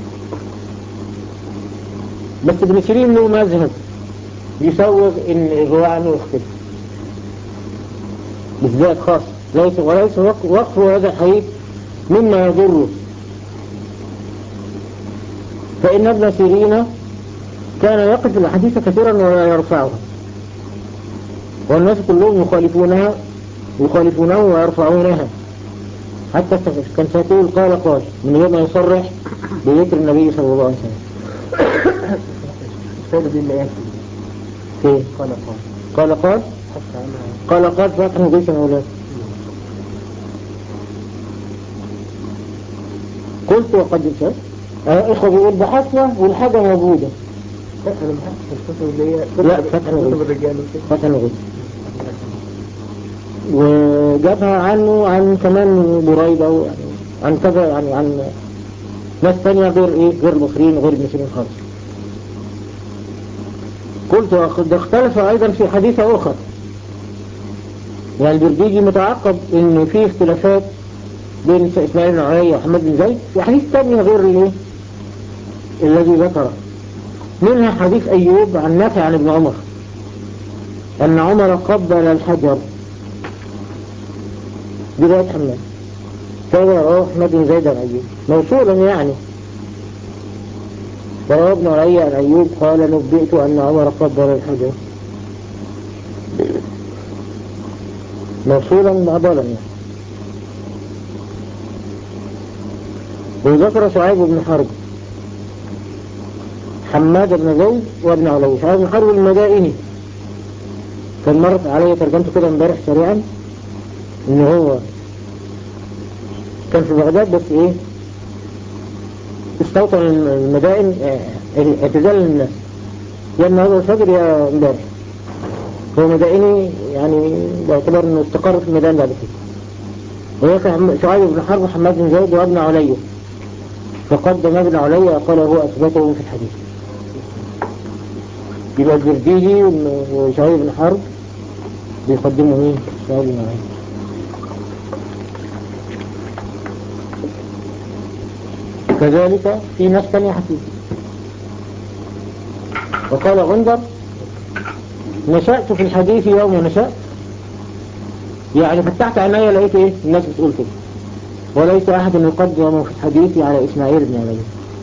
بس ابن سيرين له مذهب يسوغ ان الرواية عنه يختلف بالذات خاص ليس وليس وقف هذا الحديث مما يضره فإن ابن سيرين كان يقف الحديث كثيرا ولا يرفعها والناس كلهم يخالفونها يخالفونه ويرفعونها حتى كان سيقول قال قال من غير ما يصرح بذكر النبي صلى الله عليه وسلم السيدة دي اللي يأتي كيف قال قال قال قال حتى أنا قال قال فتح جيش أولاد قلت وقد شاء آه إخوة بيقول بحثنا والحاجة موجودة لا أنا ما حدش الكتب اللي هي لا، فتح كتب الغيب. الرجال وكده فتح الغيش وجابها عنه عن كمان بريدة ويعني عن كذا يعني عن ناس تانية غير ايه غير المصريين وغير المسلمين خالص قلت وقد اختلف ايضا في حديثة اخرى يعني البرديجي متعقب ان في اختلافات بين اسماعيل بن علي وحماد بن زيد في حديث تاني غير الايه الذي ذكره منها حديث ايوب عن نافع عن ابن عمر ان عمر قبل الحجر بداية حماد كذا رواه أحمد بن زيد عن أيوب موصولا يعني ورواه ابن علي عن أيوب قال نبئت أن عمر قبل الحجر موصولا عضلا يعني وذكر شعيب بن حرب حماد بن زيد وابن علي شعيب بن حرب المدائني كان مرت علي ترجمته كده امبارح سريعا ان هو كان في بغداد بس ايه استوطن المدائن اه، اعتزال الناس يا النهارده الفجر يا امبارح هو مدائني يعني باعتبار انه استقر في الميدان بعد كده وهو كان شعيب بن حرب حماد بن زيد وابن علي فقدم ابن علي قال هو اثبته في الحديث يبقى الزرديجي وشعيب بن حرب بيقدموا مين؟ شعيب بن علي كذلك في ناس تانية حكيم وقال غندر نشأت في الحديث يوم نشأت يعني فتحت عيني لقيت ايه الناس بتقول كده وليس احد يقدم في الحديث على اسماعيل بن علي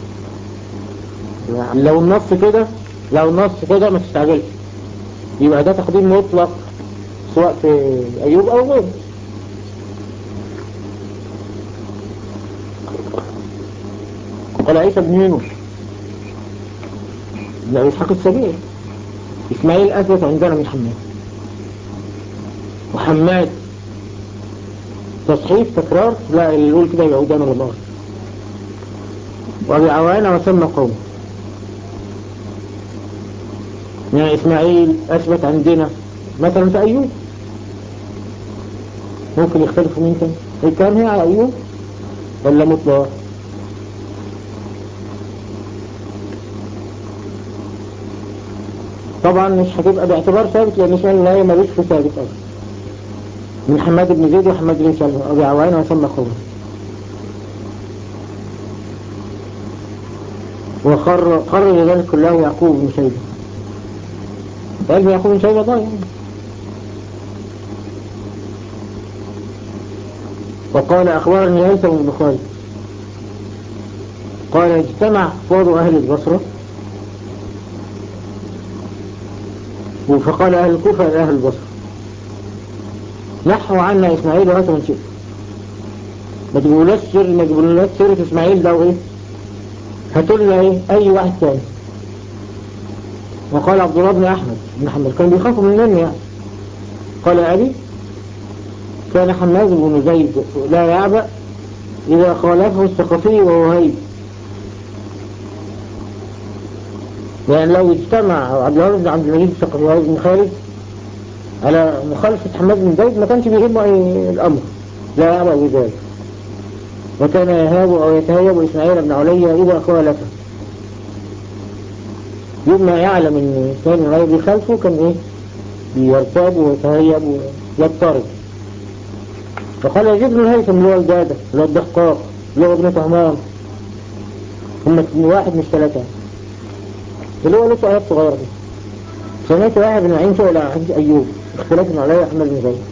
لو النص كده لو النص كده ما تستعجلش يبقى ده تقديم مطلق سواء في ايوب او غيره قال عيسى بن يونس لا إسحاق السبيع إسماعيل أثبت عندنا من حماد وحماد تصحيف تكرار لا اللي يقول كده يبقى قدام الله وأبي عوانة وسمى قوم يعني إسماعيل أثبت عندنا مثلا في أيوب ممكن يختلفوا مين كان الكلام هي على أيوب ولا مطلق طبعا مش هتبقى باعتبار ثابت لان اسماعيل النهاية ملوش في ثابت اصلا من حماد بن زيد وحماد بن سلمى ابي عوان وسمى قومه وقرر قرر ذلك كله يعقوب بن شيبة قال يعقوب بن شيبة ضايع وقال أخبرني هيثم بن خالد قال اجتمع فوض أهل البصرة فقال أهل الكوفة لأهل البصرة نحوا عنا إسماعيل وهاتوا من شئت ما تقولوش سر ما تقولوش سيرة إسماعيل ده وإيه هاتوا لنا إيه أي واحد تاني وقال عبد الله بن أحمد بن حمد كان بيخافوا منني يعني قال أبي كان حماد بن زيد لا يعبأ إذا خالفه الثقفي ووهيب يعني لو اجتمع عبد الوهاب بن عبد المجيد الثقفي ووهيب بن خالد على مخالفة حماد بن زيد ما كانش بيهمه أي الأمر لا يعبأ بذلك وكان يهاب أو يتهيب إسماعيل بن علي إذا خالفه يوم ما يعلم ان كان غير بخلفه كان ايه بيرتاب ويتهيب ويضطرب فقال يزيد بن الهيثم اللي هو الجادة اللي هو الدقاق اللي هو ابن طهمان هم واحد مش ثلاثة اللي هو لسه آيات صغيرة دي سمعت واحد من عين سئل عن حديث أيوب اختلاف عليه أحمد بن زيد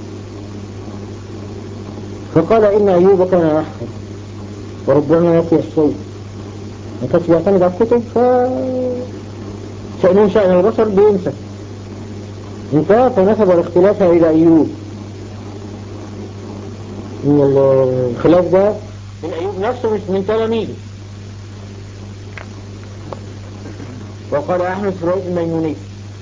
فقال إن أيوب كان يحفظ وربما يأتي الصوت ما كانش بيعتمد على الكتب ف شأنه شأن البشر بينسى انتهى فنسب الاختلاف إلى أيوب إن الخلاف ده من أيوب نفسه مش من تلاميذه وقال أحمد سريد الميموني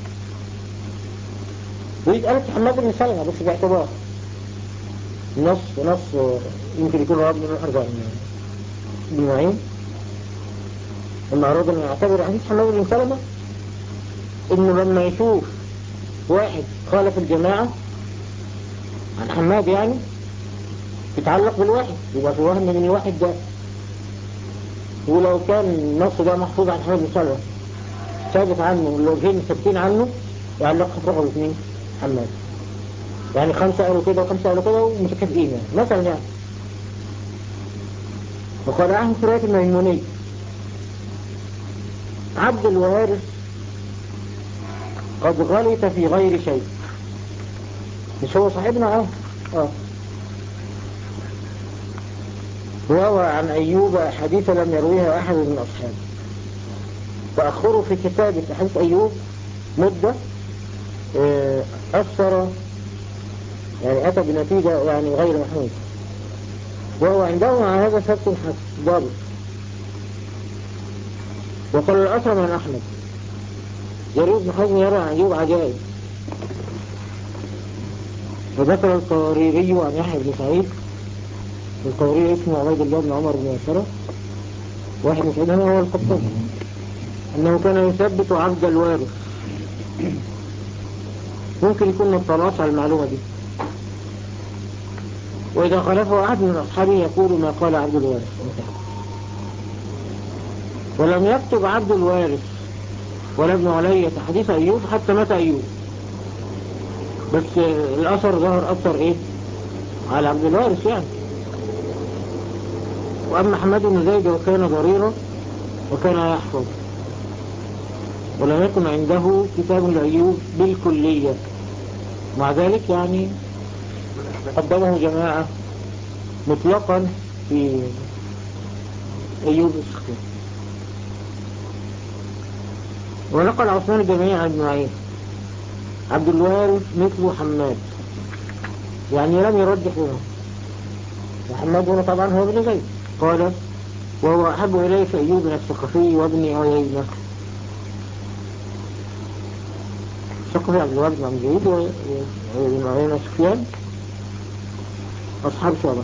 يريد ألف حماد بن سلمة بس باعتبار نص نص يمكن يكون راب من الأربع بن معين لما أراد أن يعتبر حديث حماد بن سلمة إنه لما يشوف واحد خالف الجماعة عن حماد يعني يتعلق بالواحد يبقى في وهم من الواحد ده ولو كان النص ده محفوظ عن حماد بن سلمة ثابت عنه والوجهين ثابتين عنه يعلق في رقم اثنين حماد يعني خمسة قالوا كده وخمسة قالوا كده ومتكافئين يعني مثلا يعني وقال أحمد سراية الميموني عبد الوارث قد غلط في غير شيء مش هو صاحبنا اه اه روى عن أيوب حديث لم يرويها أحد من أصحابه تأخره في كتابة حديث أيوب مدة آه، أثر يعني أتى بنتيجة يعني غير محمود وهو عنده مع هذا ثبت حسن ضابط وقال الأسرم عن أحمد جرير بن حزم يرى عن أيوب عجائب وذكر القواريري عن يحيى بن سعيد القواريري اسمه عبيد الله بن عمر بن يسرة واحد من سعيد هو الخطاب أنه كان يثبت عبد الوارث ممكن يكون ما اطلعش على المعلومة دي وإذا خلفه أحد من أصحابه يقول ما قال عبد الوارث انتهى ولم يكتب عبد الوارث ولا ابن علية حديث أيوب حتى مات أيوب بس الأثر ظهر أثر إيه على عبد الوارث يعني وأما حماد بن زيد وكان ضريرا وكان يحفظ ولم يكن عنده كتاب لأيوب بالكلية مع ذلك يعني قدمه جماعة مطلقا في أيوب السختيان ونقل عثمان جميع عن معين عبد الوارث مثل حماد يعني لم يرجح هنا وحماد هنا طبعا هو ابن زيد قال وهو أحب إليه في أيوب من الثقفي وابن عيينة الثقفي عبد الوارث بن عبد الجيد وابن عيينة سفيان أصحاب شعبة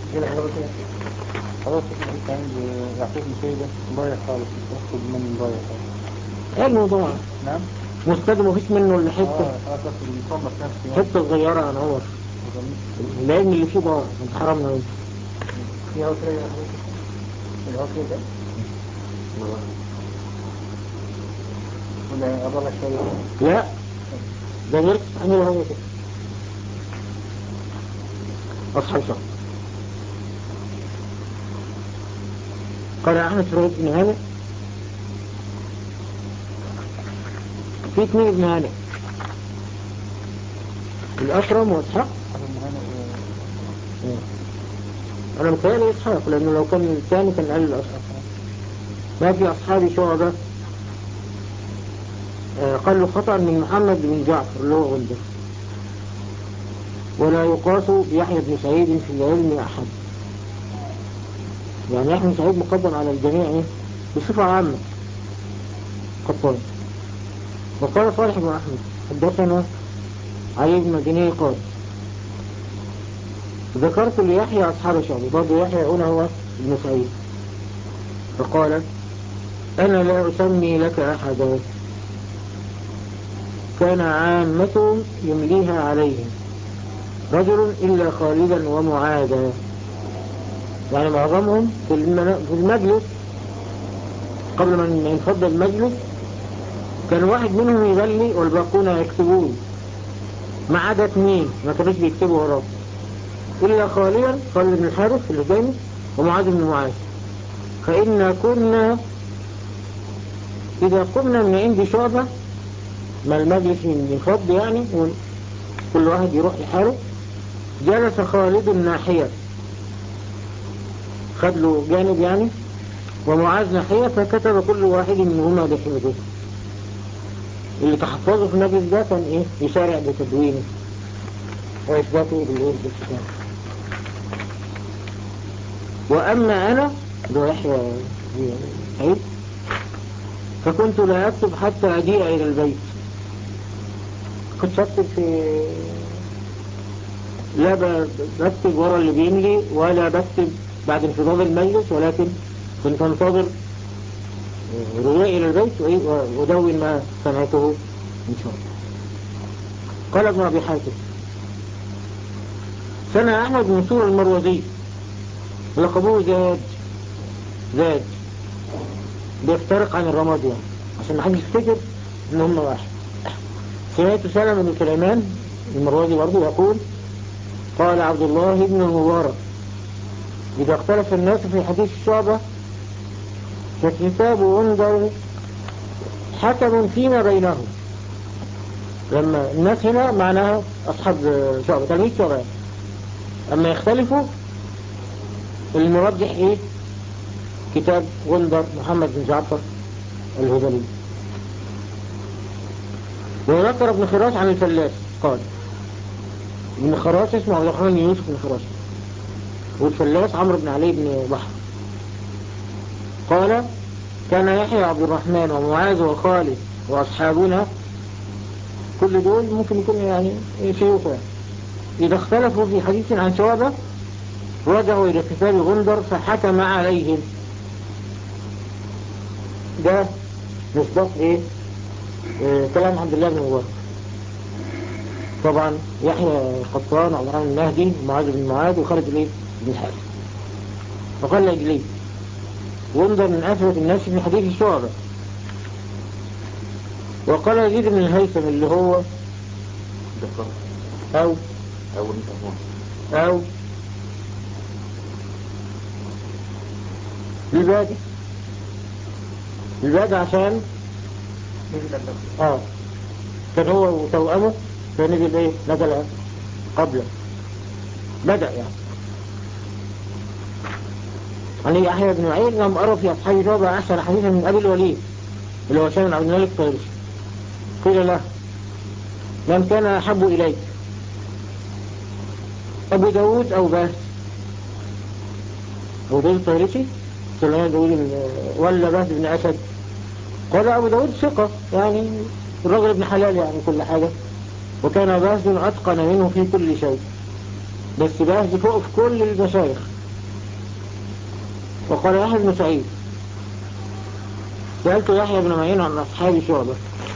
خلاص انت عند يعقوب بن سيدة ضايع خالص تاخد من ضايع خالص ايه الموضوع نعم مستدى مفيش منه الا اه حتة اه تاخد المصنف نفسه يعني. حتة صغيرة عن عمر العلم اللي فيه ضاع انت حرمنا منه في عوض كده العوض كده ولا أضل شوية لا ده غير عمل هو كده أصحاب شهر قال أحمد سريد بن هانئ في اثنين ابن هانئ الأشرم وإسحاق أخذ من هنا أنا متهيألي إسحاق لأنه لو كان الثاني كان قال الأشرم ما في أصحابي شعبة آه، قال له خطأ من محمد بن جعفر اللي هو غندر ولا يقاس بيحيى بن سعيد في العلم أحد يعني يحيى بن سعيد مقدم على الجميع إيه؟ بصفة عامة قطان وقال صالح بن أحمد حدثنا علي بن مديني قال ذكرت ليحيى أصحاب شعبي برضه يحيى هنا هو ابن سعيد فقال أنا لا أسمي لك أحدا كان عامتهم يمليها عليهم رجل إلا خالدا ومعادا يعني معظمهم في المن- في المجلس قبل ما ينفض المجلس كان واحد منهم يبلي والباقون يكتبون ما عدا اثنين ما كانوش بيكتبوا وراه إلا خاليا خالد بن الحارث اللي جاي ومعاذ بن معاذ فإنا كنا إذا قمنا من عند شعبة ما المجلس ينفض يعني كل واحد يروح لحاله جلس خالد ناحية خد له جانب يعني ومعاذ ناحية فكتب كل واحد منهما بحمده اللي تحفظه في المجلس ده كان ايه يسارع بتدوينه وإثباته بالإيه بالكتاب وأما أنا ده يحيى عيد فكنت لا أكتب حتى أجيء إلى البيت كنت أكتب في لا ب- بكتب ورا اللي بيملي ولا بكتب بعد انفضاض المجلس ولكن كنت انتظر رجوعي إلى البيت وإيه- وأدون ما سمعته إن شاء الله قال ابن أبي حاتم سنة أحمد بن سور المروزي لقبوه زاد زاد بيفترق عن الرماد يعني عشان ما حدش يفتكر ان هم واحد سمعت سلمة بن سليمان المروزي برضه يقول قال عبد الله بن المبارك إذا اختلف الناس في حديث الشعبة فكتاب انظر حكم فيما بينهم لما الناس هنا معناها أصحاب شعبة تلميذ شعبة أما يختلفوا المرجح إيه كتاب غندر محمد بن جعفر الهذلي وذكر ابن خراش عن الفلاس قال ابن خراش اسمه عبد الرحمن بن يوسف بن خراش والفلاس عمرو بن علي بن بحر قال كان يحيى عبد الرحمن ومعاذ وخالد وأصحابنا كل دول ممكن يكون يعني شيوخ يعني. إذا اختلفوا في حديث عن شعبة رجعوا إلى كتاب غندر فحكم عليهم ده مصداق إيه آه كلام عبد الله بن مبارك طبعا يحيى قطان وعبد الرحمن المهدي ومعاذ بن معاذ وخالد الايه بن الحارث وقال لي غندر من أثبت الناس في حديث الشعبة وقال يزيد بن الهيثم اللي هو دقة أو أو انت هون أو البادي البادي عشان اه كان هو وتوأمه فنزل ايه نزل قبله بدأ يعني عن يحيى بن معين لم أرى في أصحاب شعبة أحسن حديثا من أبي الوليد اللي هو شان عبد الملك طيرش قيل له من كان أحب إليك أبو داود أو باس أبو داود الطيرشي سليمان داود ال- ولا باس بن أسد قال أبو داود ثقة يعني الرجل ابن حلال يعني كل حاجة وكان باس أتقن منه في كل شيء بس باس فوق في كل المشايخ وقال يحيى بن سعيد سألت يحيى بن معين عن أصحاب شعبة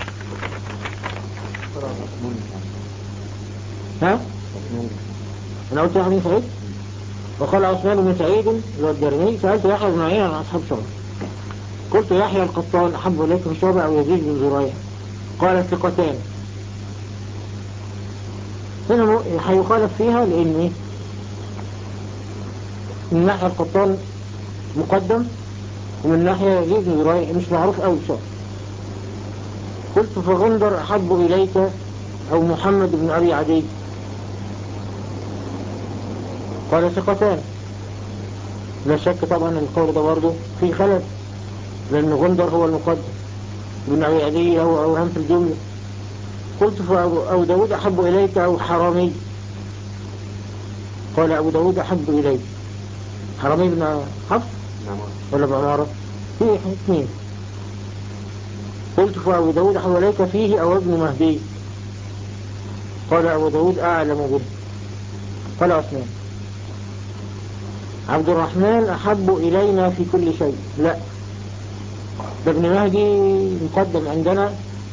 ها؟ أنا قلت يحيى بن سعيد وقال عثمان بن سعيد اللي هو الدرمي سألت يحيى بن معين عن أصحاب شعبة قلت يحيى القطان أحب إليك في شعبة أو يزيد بن زريع قال ثقتان هنا م- هيخالف فيها لأن إيه؟ من ناحية القطان مقدم ومن ناحية يزيد بن زريع مش معروف أوي شعب قلت فغندر أحب إليك أو محمد بن أبي عدي قال ثقتان لا شك طبعا القول ده برضه في خلل لأن غندر هو المقدم ابن أبي عدي هو أوهام في الجملة قلت فأبو أو داود أحب إليك أو حرامي قال أبو داود أحب إليك حرامي بن حفص نعم ولا بعمارة فيه اثنين قلت فأبو داود أحب إليك فيه أو ابن مهدي قال أبو داود أعلم به قال عثمان عبد الرحمن أحب إلينا في كل شيء لا ده ابن مهدي مقدم عندنا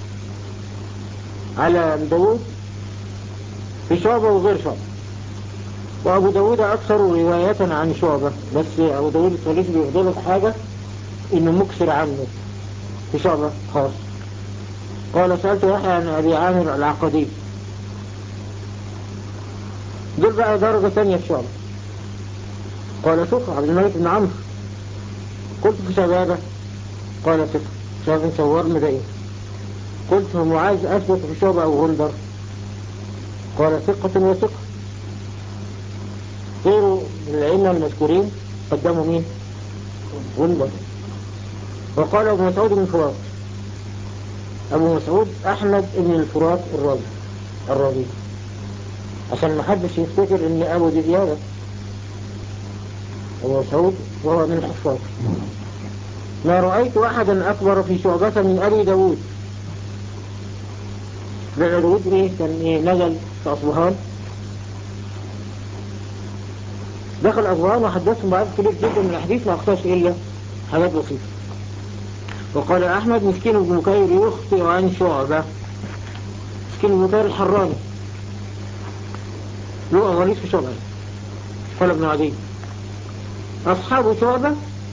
على أبي داود في شعبة وغير شعبة وأبو داود أكثر رواية عن شعبة بس أبو داود الطريق بيفضله في حاجة إنه مكسر عنه في شعبة خاص قال سألت يحيى عن أبي عامر العقدي دول بقى درجة ثانية في شعبة قال ثقة عبد الملك بن عمرو قلت في شبابه قال ثقة شباب صور مدائن قلت في معاذ أثبت في شعبة أو غندر قال ثقة وثقة غيره من الأئمة المذكورين قدموا مين غندر وقال أبو مسعود بن فرات أبو مسعود أحمد بن الفرات الرازي الرازي عشان ما حدش يفتكر ان ابو دي زيادة ابو مسعود وهو من الحفاظ ما رأيت احدا اكبر في شعبة من ابي داود لأن داود ايه كان ايه نزل في اصبهان دخل اصبهان وحدثهم بعد كبير جدا من الحديث ما اخطاش الا حاجات بسيطة وقال احمد مسكين بن مكير يخطئ عن شعبة مسكين بن مكير الحراني له أغاليث في شعبة قال ابن عدي أصحاب شعبة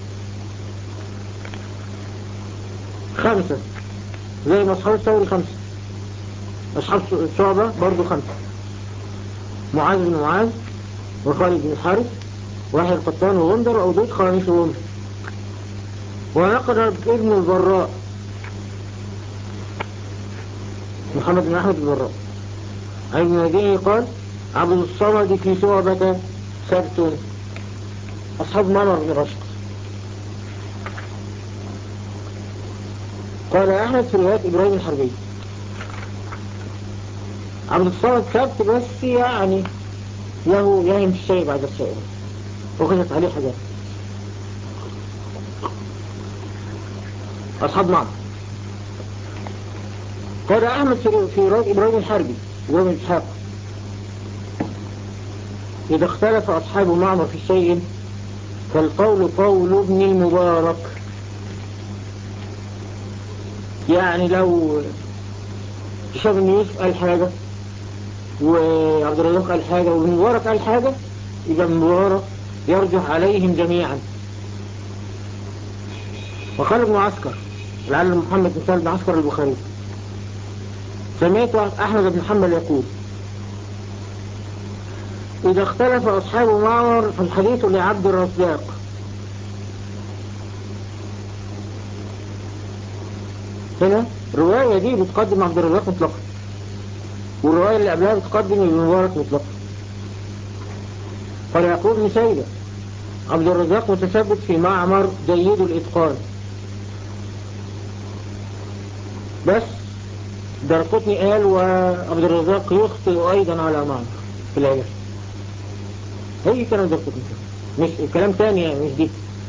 خمسة زي ما أصحاب الثوري خمسة أصحاب شعبة برضو خمسة معاذ بن معاذ وخالد بن الحارث واحد القطان وغندر وأودود خامس وغندر ونقل ابن البراء محمد بن أحمد البراء عن ابن مديني قال عبد الصمد في شعبة سبت أصحاب منر بن رشد قال أحمد في رواية إبراهيم الحربي عبد الصمد سبت بس يعني له يهم الشيء بعد الشيء وخذت عليه حاجات أصحاب معه قال أحمد في رواية إبراهيم الحربي وابن إسحاق إذا اختلف أصحاب معمر في شيء فالقول قول ابن المبارك يعني لو هشام بن يوسف قال حاجة وعبد الرزاق قال حاجة وابن مبارك قال حاجة يبقى ابن مبارك يرجح عليهم جميعا وقال ابن عسكر لعل محمد بن سالم بن عسكر البخاري سمعت أحمد بن حنبل يقول إذا اختلف أصحاب معمر فالحديث لعبد الرزاق هنا الرواية دي بتقدم عبد الرزاق مطلقا والرواية اللي قبلها بتقدم ابن مبارك مطلقا قال يقول ابن سيدة عبد الرزاق متثبت في معمر جيد الإتقان بس درقطني قال وعبد الرزاق يخطئ أيضا على معمر في الآية هي كلام درقطني مش كلام تاني يعني مش دي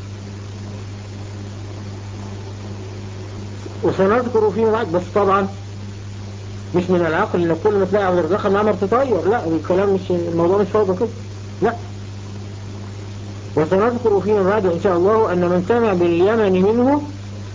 وسنذكر فيما بعد بس طبعا مش من العقل ان كل ما تلاقي عبد الرزاق معمر تطير لا الكلام مش الموضوع مش فاضي كده لا وسنذكر فيما بعد إن شاء الله أن من سمع باليمن منه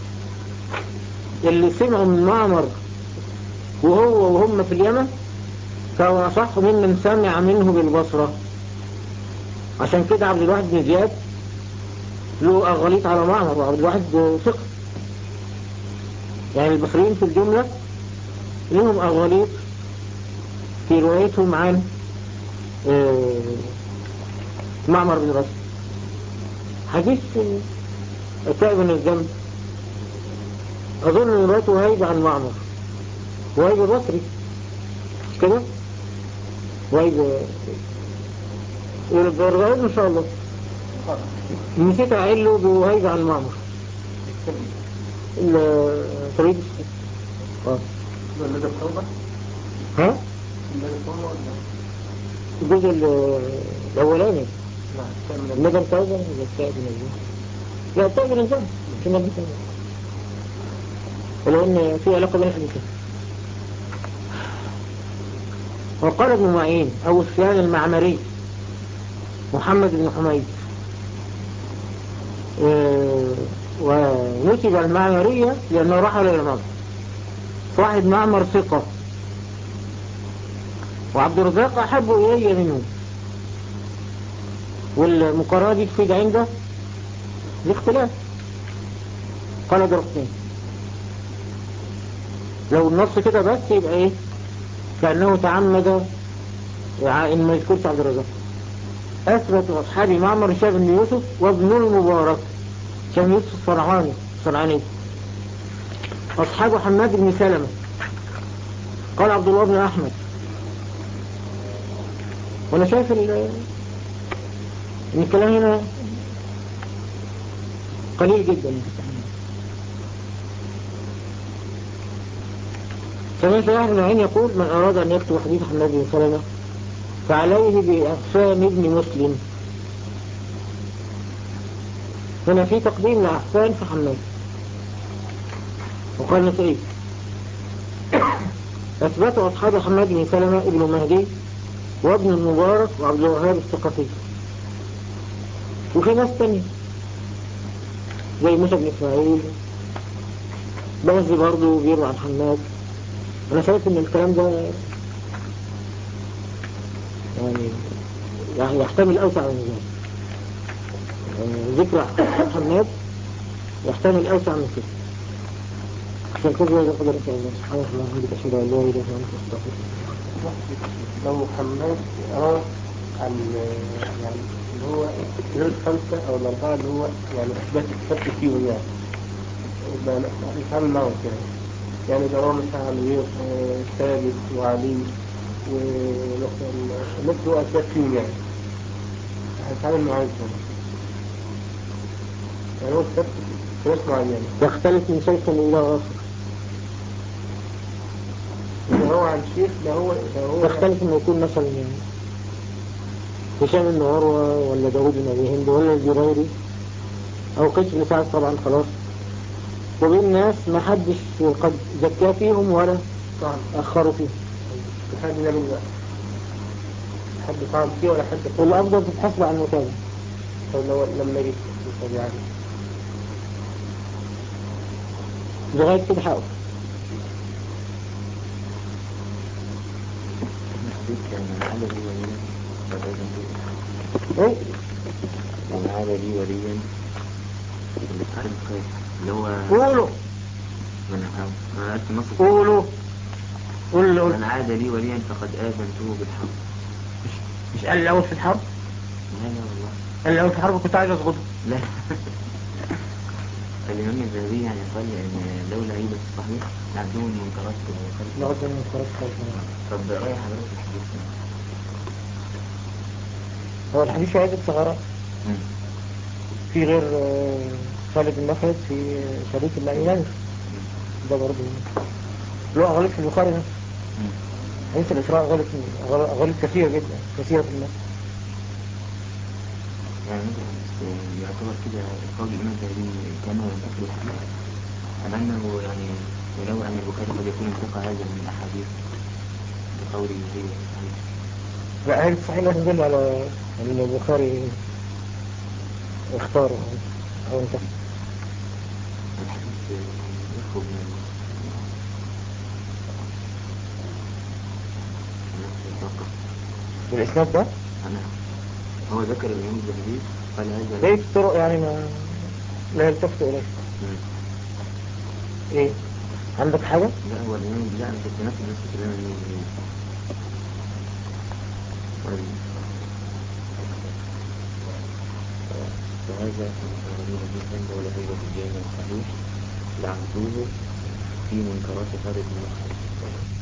اللي سمعوا من معمر وهو وهم في اليمن فهو أصح ممن سمع منه بالبصرة عشان كده عبد الواحد بن زياد له أغليط على معمر وعبد الواحد ثقة يعني البصريين في الجملة لهم أغليط في روايتهم عن معمر بن رشد حديث التائب من الذنب أظن روايته هيب عن معمر وهيب بصري مش كده وهيب والبرغاوي إن شاء الله نسيت أعيل له بوهيب عن معمر الطريق اه ها الجزء الأولاني الندم توبة ولا التائب من الذنب لا التائب من الذنب مش النبي توبة ولو ان في علاقة بين الحديثين وقال ابن معين أو سفيان المعمري محمد بن حميد آه، ونسب المعمرية لأنه رحل إلى مصر صاحب معمر ثقة وعبد الرزاق أحب إلي منه والمقارنة دي تفيد عنده الاختلاف قال درقين لو النص كده بس يبقى ايه كأنه تعمد ان ما يذكرش عبد الرزاق أثبت أصحاب معمر هشام بن يوسف وابن المبارك هشام يوسف الصنعاني الصنعاني أصحاب حماد بن سلمة قال عبد الله بن أحمد وأنا شايف ال- إن الكلام هنا قليل جدا سمعت واحد من العين يقول من أراد أن يكتب حديث حماد بن سلمة فعليه بأحسان ابن مسلم هنا في تقديم لأحسان في حماد وقال نسعيد أثبت أصحاب حماد بن سلمة ابن مهدي وابن المبارك وعبد الوهاب الثقفي وفي ناس تانية زي موسى بن إسماعيل بغزي برضه بيروي عن حماد أنا شايف إن الكلام ده يعني يعني يحتمل أوسع من ذلك يعني ذكر حماد يحتمل أوسع من كده عشان كده هذا قدر إن شاء الله سبحانه وتعالى عندك أشهد أن لا إله إلا أنت أستغفرك لو حماد روى عن يعني اللي هو غير الخمسة أو الأربعة اللي هو يعني أثبت أثبت فيهم يعني يبقى نتعامل معهم يعني يعني إذا روى مثلا عن غير آه، ثابت وعلي ومثلا الناس اللي هو أثبت فيهم يعني هنتعامل معاهم ازاي؟ يعني هو أثبت في ناس معينة يختلف من شيخ إلى آخر إذا روى عن شيخ ده هو ده هو يختلف إنه يكون مثلا يعني هشام بن عروة ولا داوود بن أبي هند ولا الزبيري أو قيس بن سعد طبعا خلاص وبين ناس ما حدش قد زكى فيهم ولا طعن أخروا فيهم حد نبي بقى حد طعن فيه ولا حد والأفضل تتحسب عن المتابعة طب لو لما يجي يعني لغاية كده حقه الحديث من عاد لي وليا فقد آذنته بالحرب إيه؟ من عاد لي وليا اللي بتاع القيس اللي هو قولوا من أنا عرفت النص قولوا قول قول من عاد لي وليا فقد آذنته بالحرب مش قال الأول في الحرب لا لا والله قال الأول في الحرب كنت عايز أسقطه لا الإمام الذهبي يعني قال إن لولا عيبة الصحيح لعندهم المنكرات وخلف لغاية من خلاص خلاص طب رأي حضرتك في الحديث ده؟ هو الحديث في عدة ثغرات مم. في غير آه، خالد بن مخلد في شريك الأيمان ده برضه له غلط في البخاري نفسه مم. حديث الإسراء غلط غلط كثير جدا كثير في الناس يعني مثلا يعتبر كده قول الإمام الذهبي كأنه ينتقل الحديث أم أنه يعني ولو أن البخاري قد يكون انتقى هذا من الأحاديث بقوله هي صحيح لا هل صحيح لا تدل على أن البخاري اختاره أو انتهى الحديث يخرج من نفس الطاقة بالإسناد ده أنا هو ذكر الإمام الذهبي قال هذا لقيت طرق يعني ما لا يلتفت إليه مم. إيه عندك حاجة؟ لا هو الإمام لا أنا كنت نفس نفس الكلام الإمام الذهبي طيب. وهذا من جدا ولا ريب في الجامع الصحيح لعبدوه في منكرات خالد بن مخلد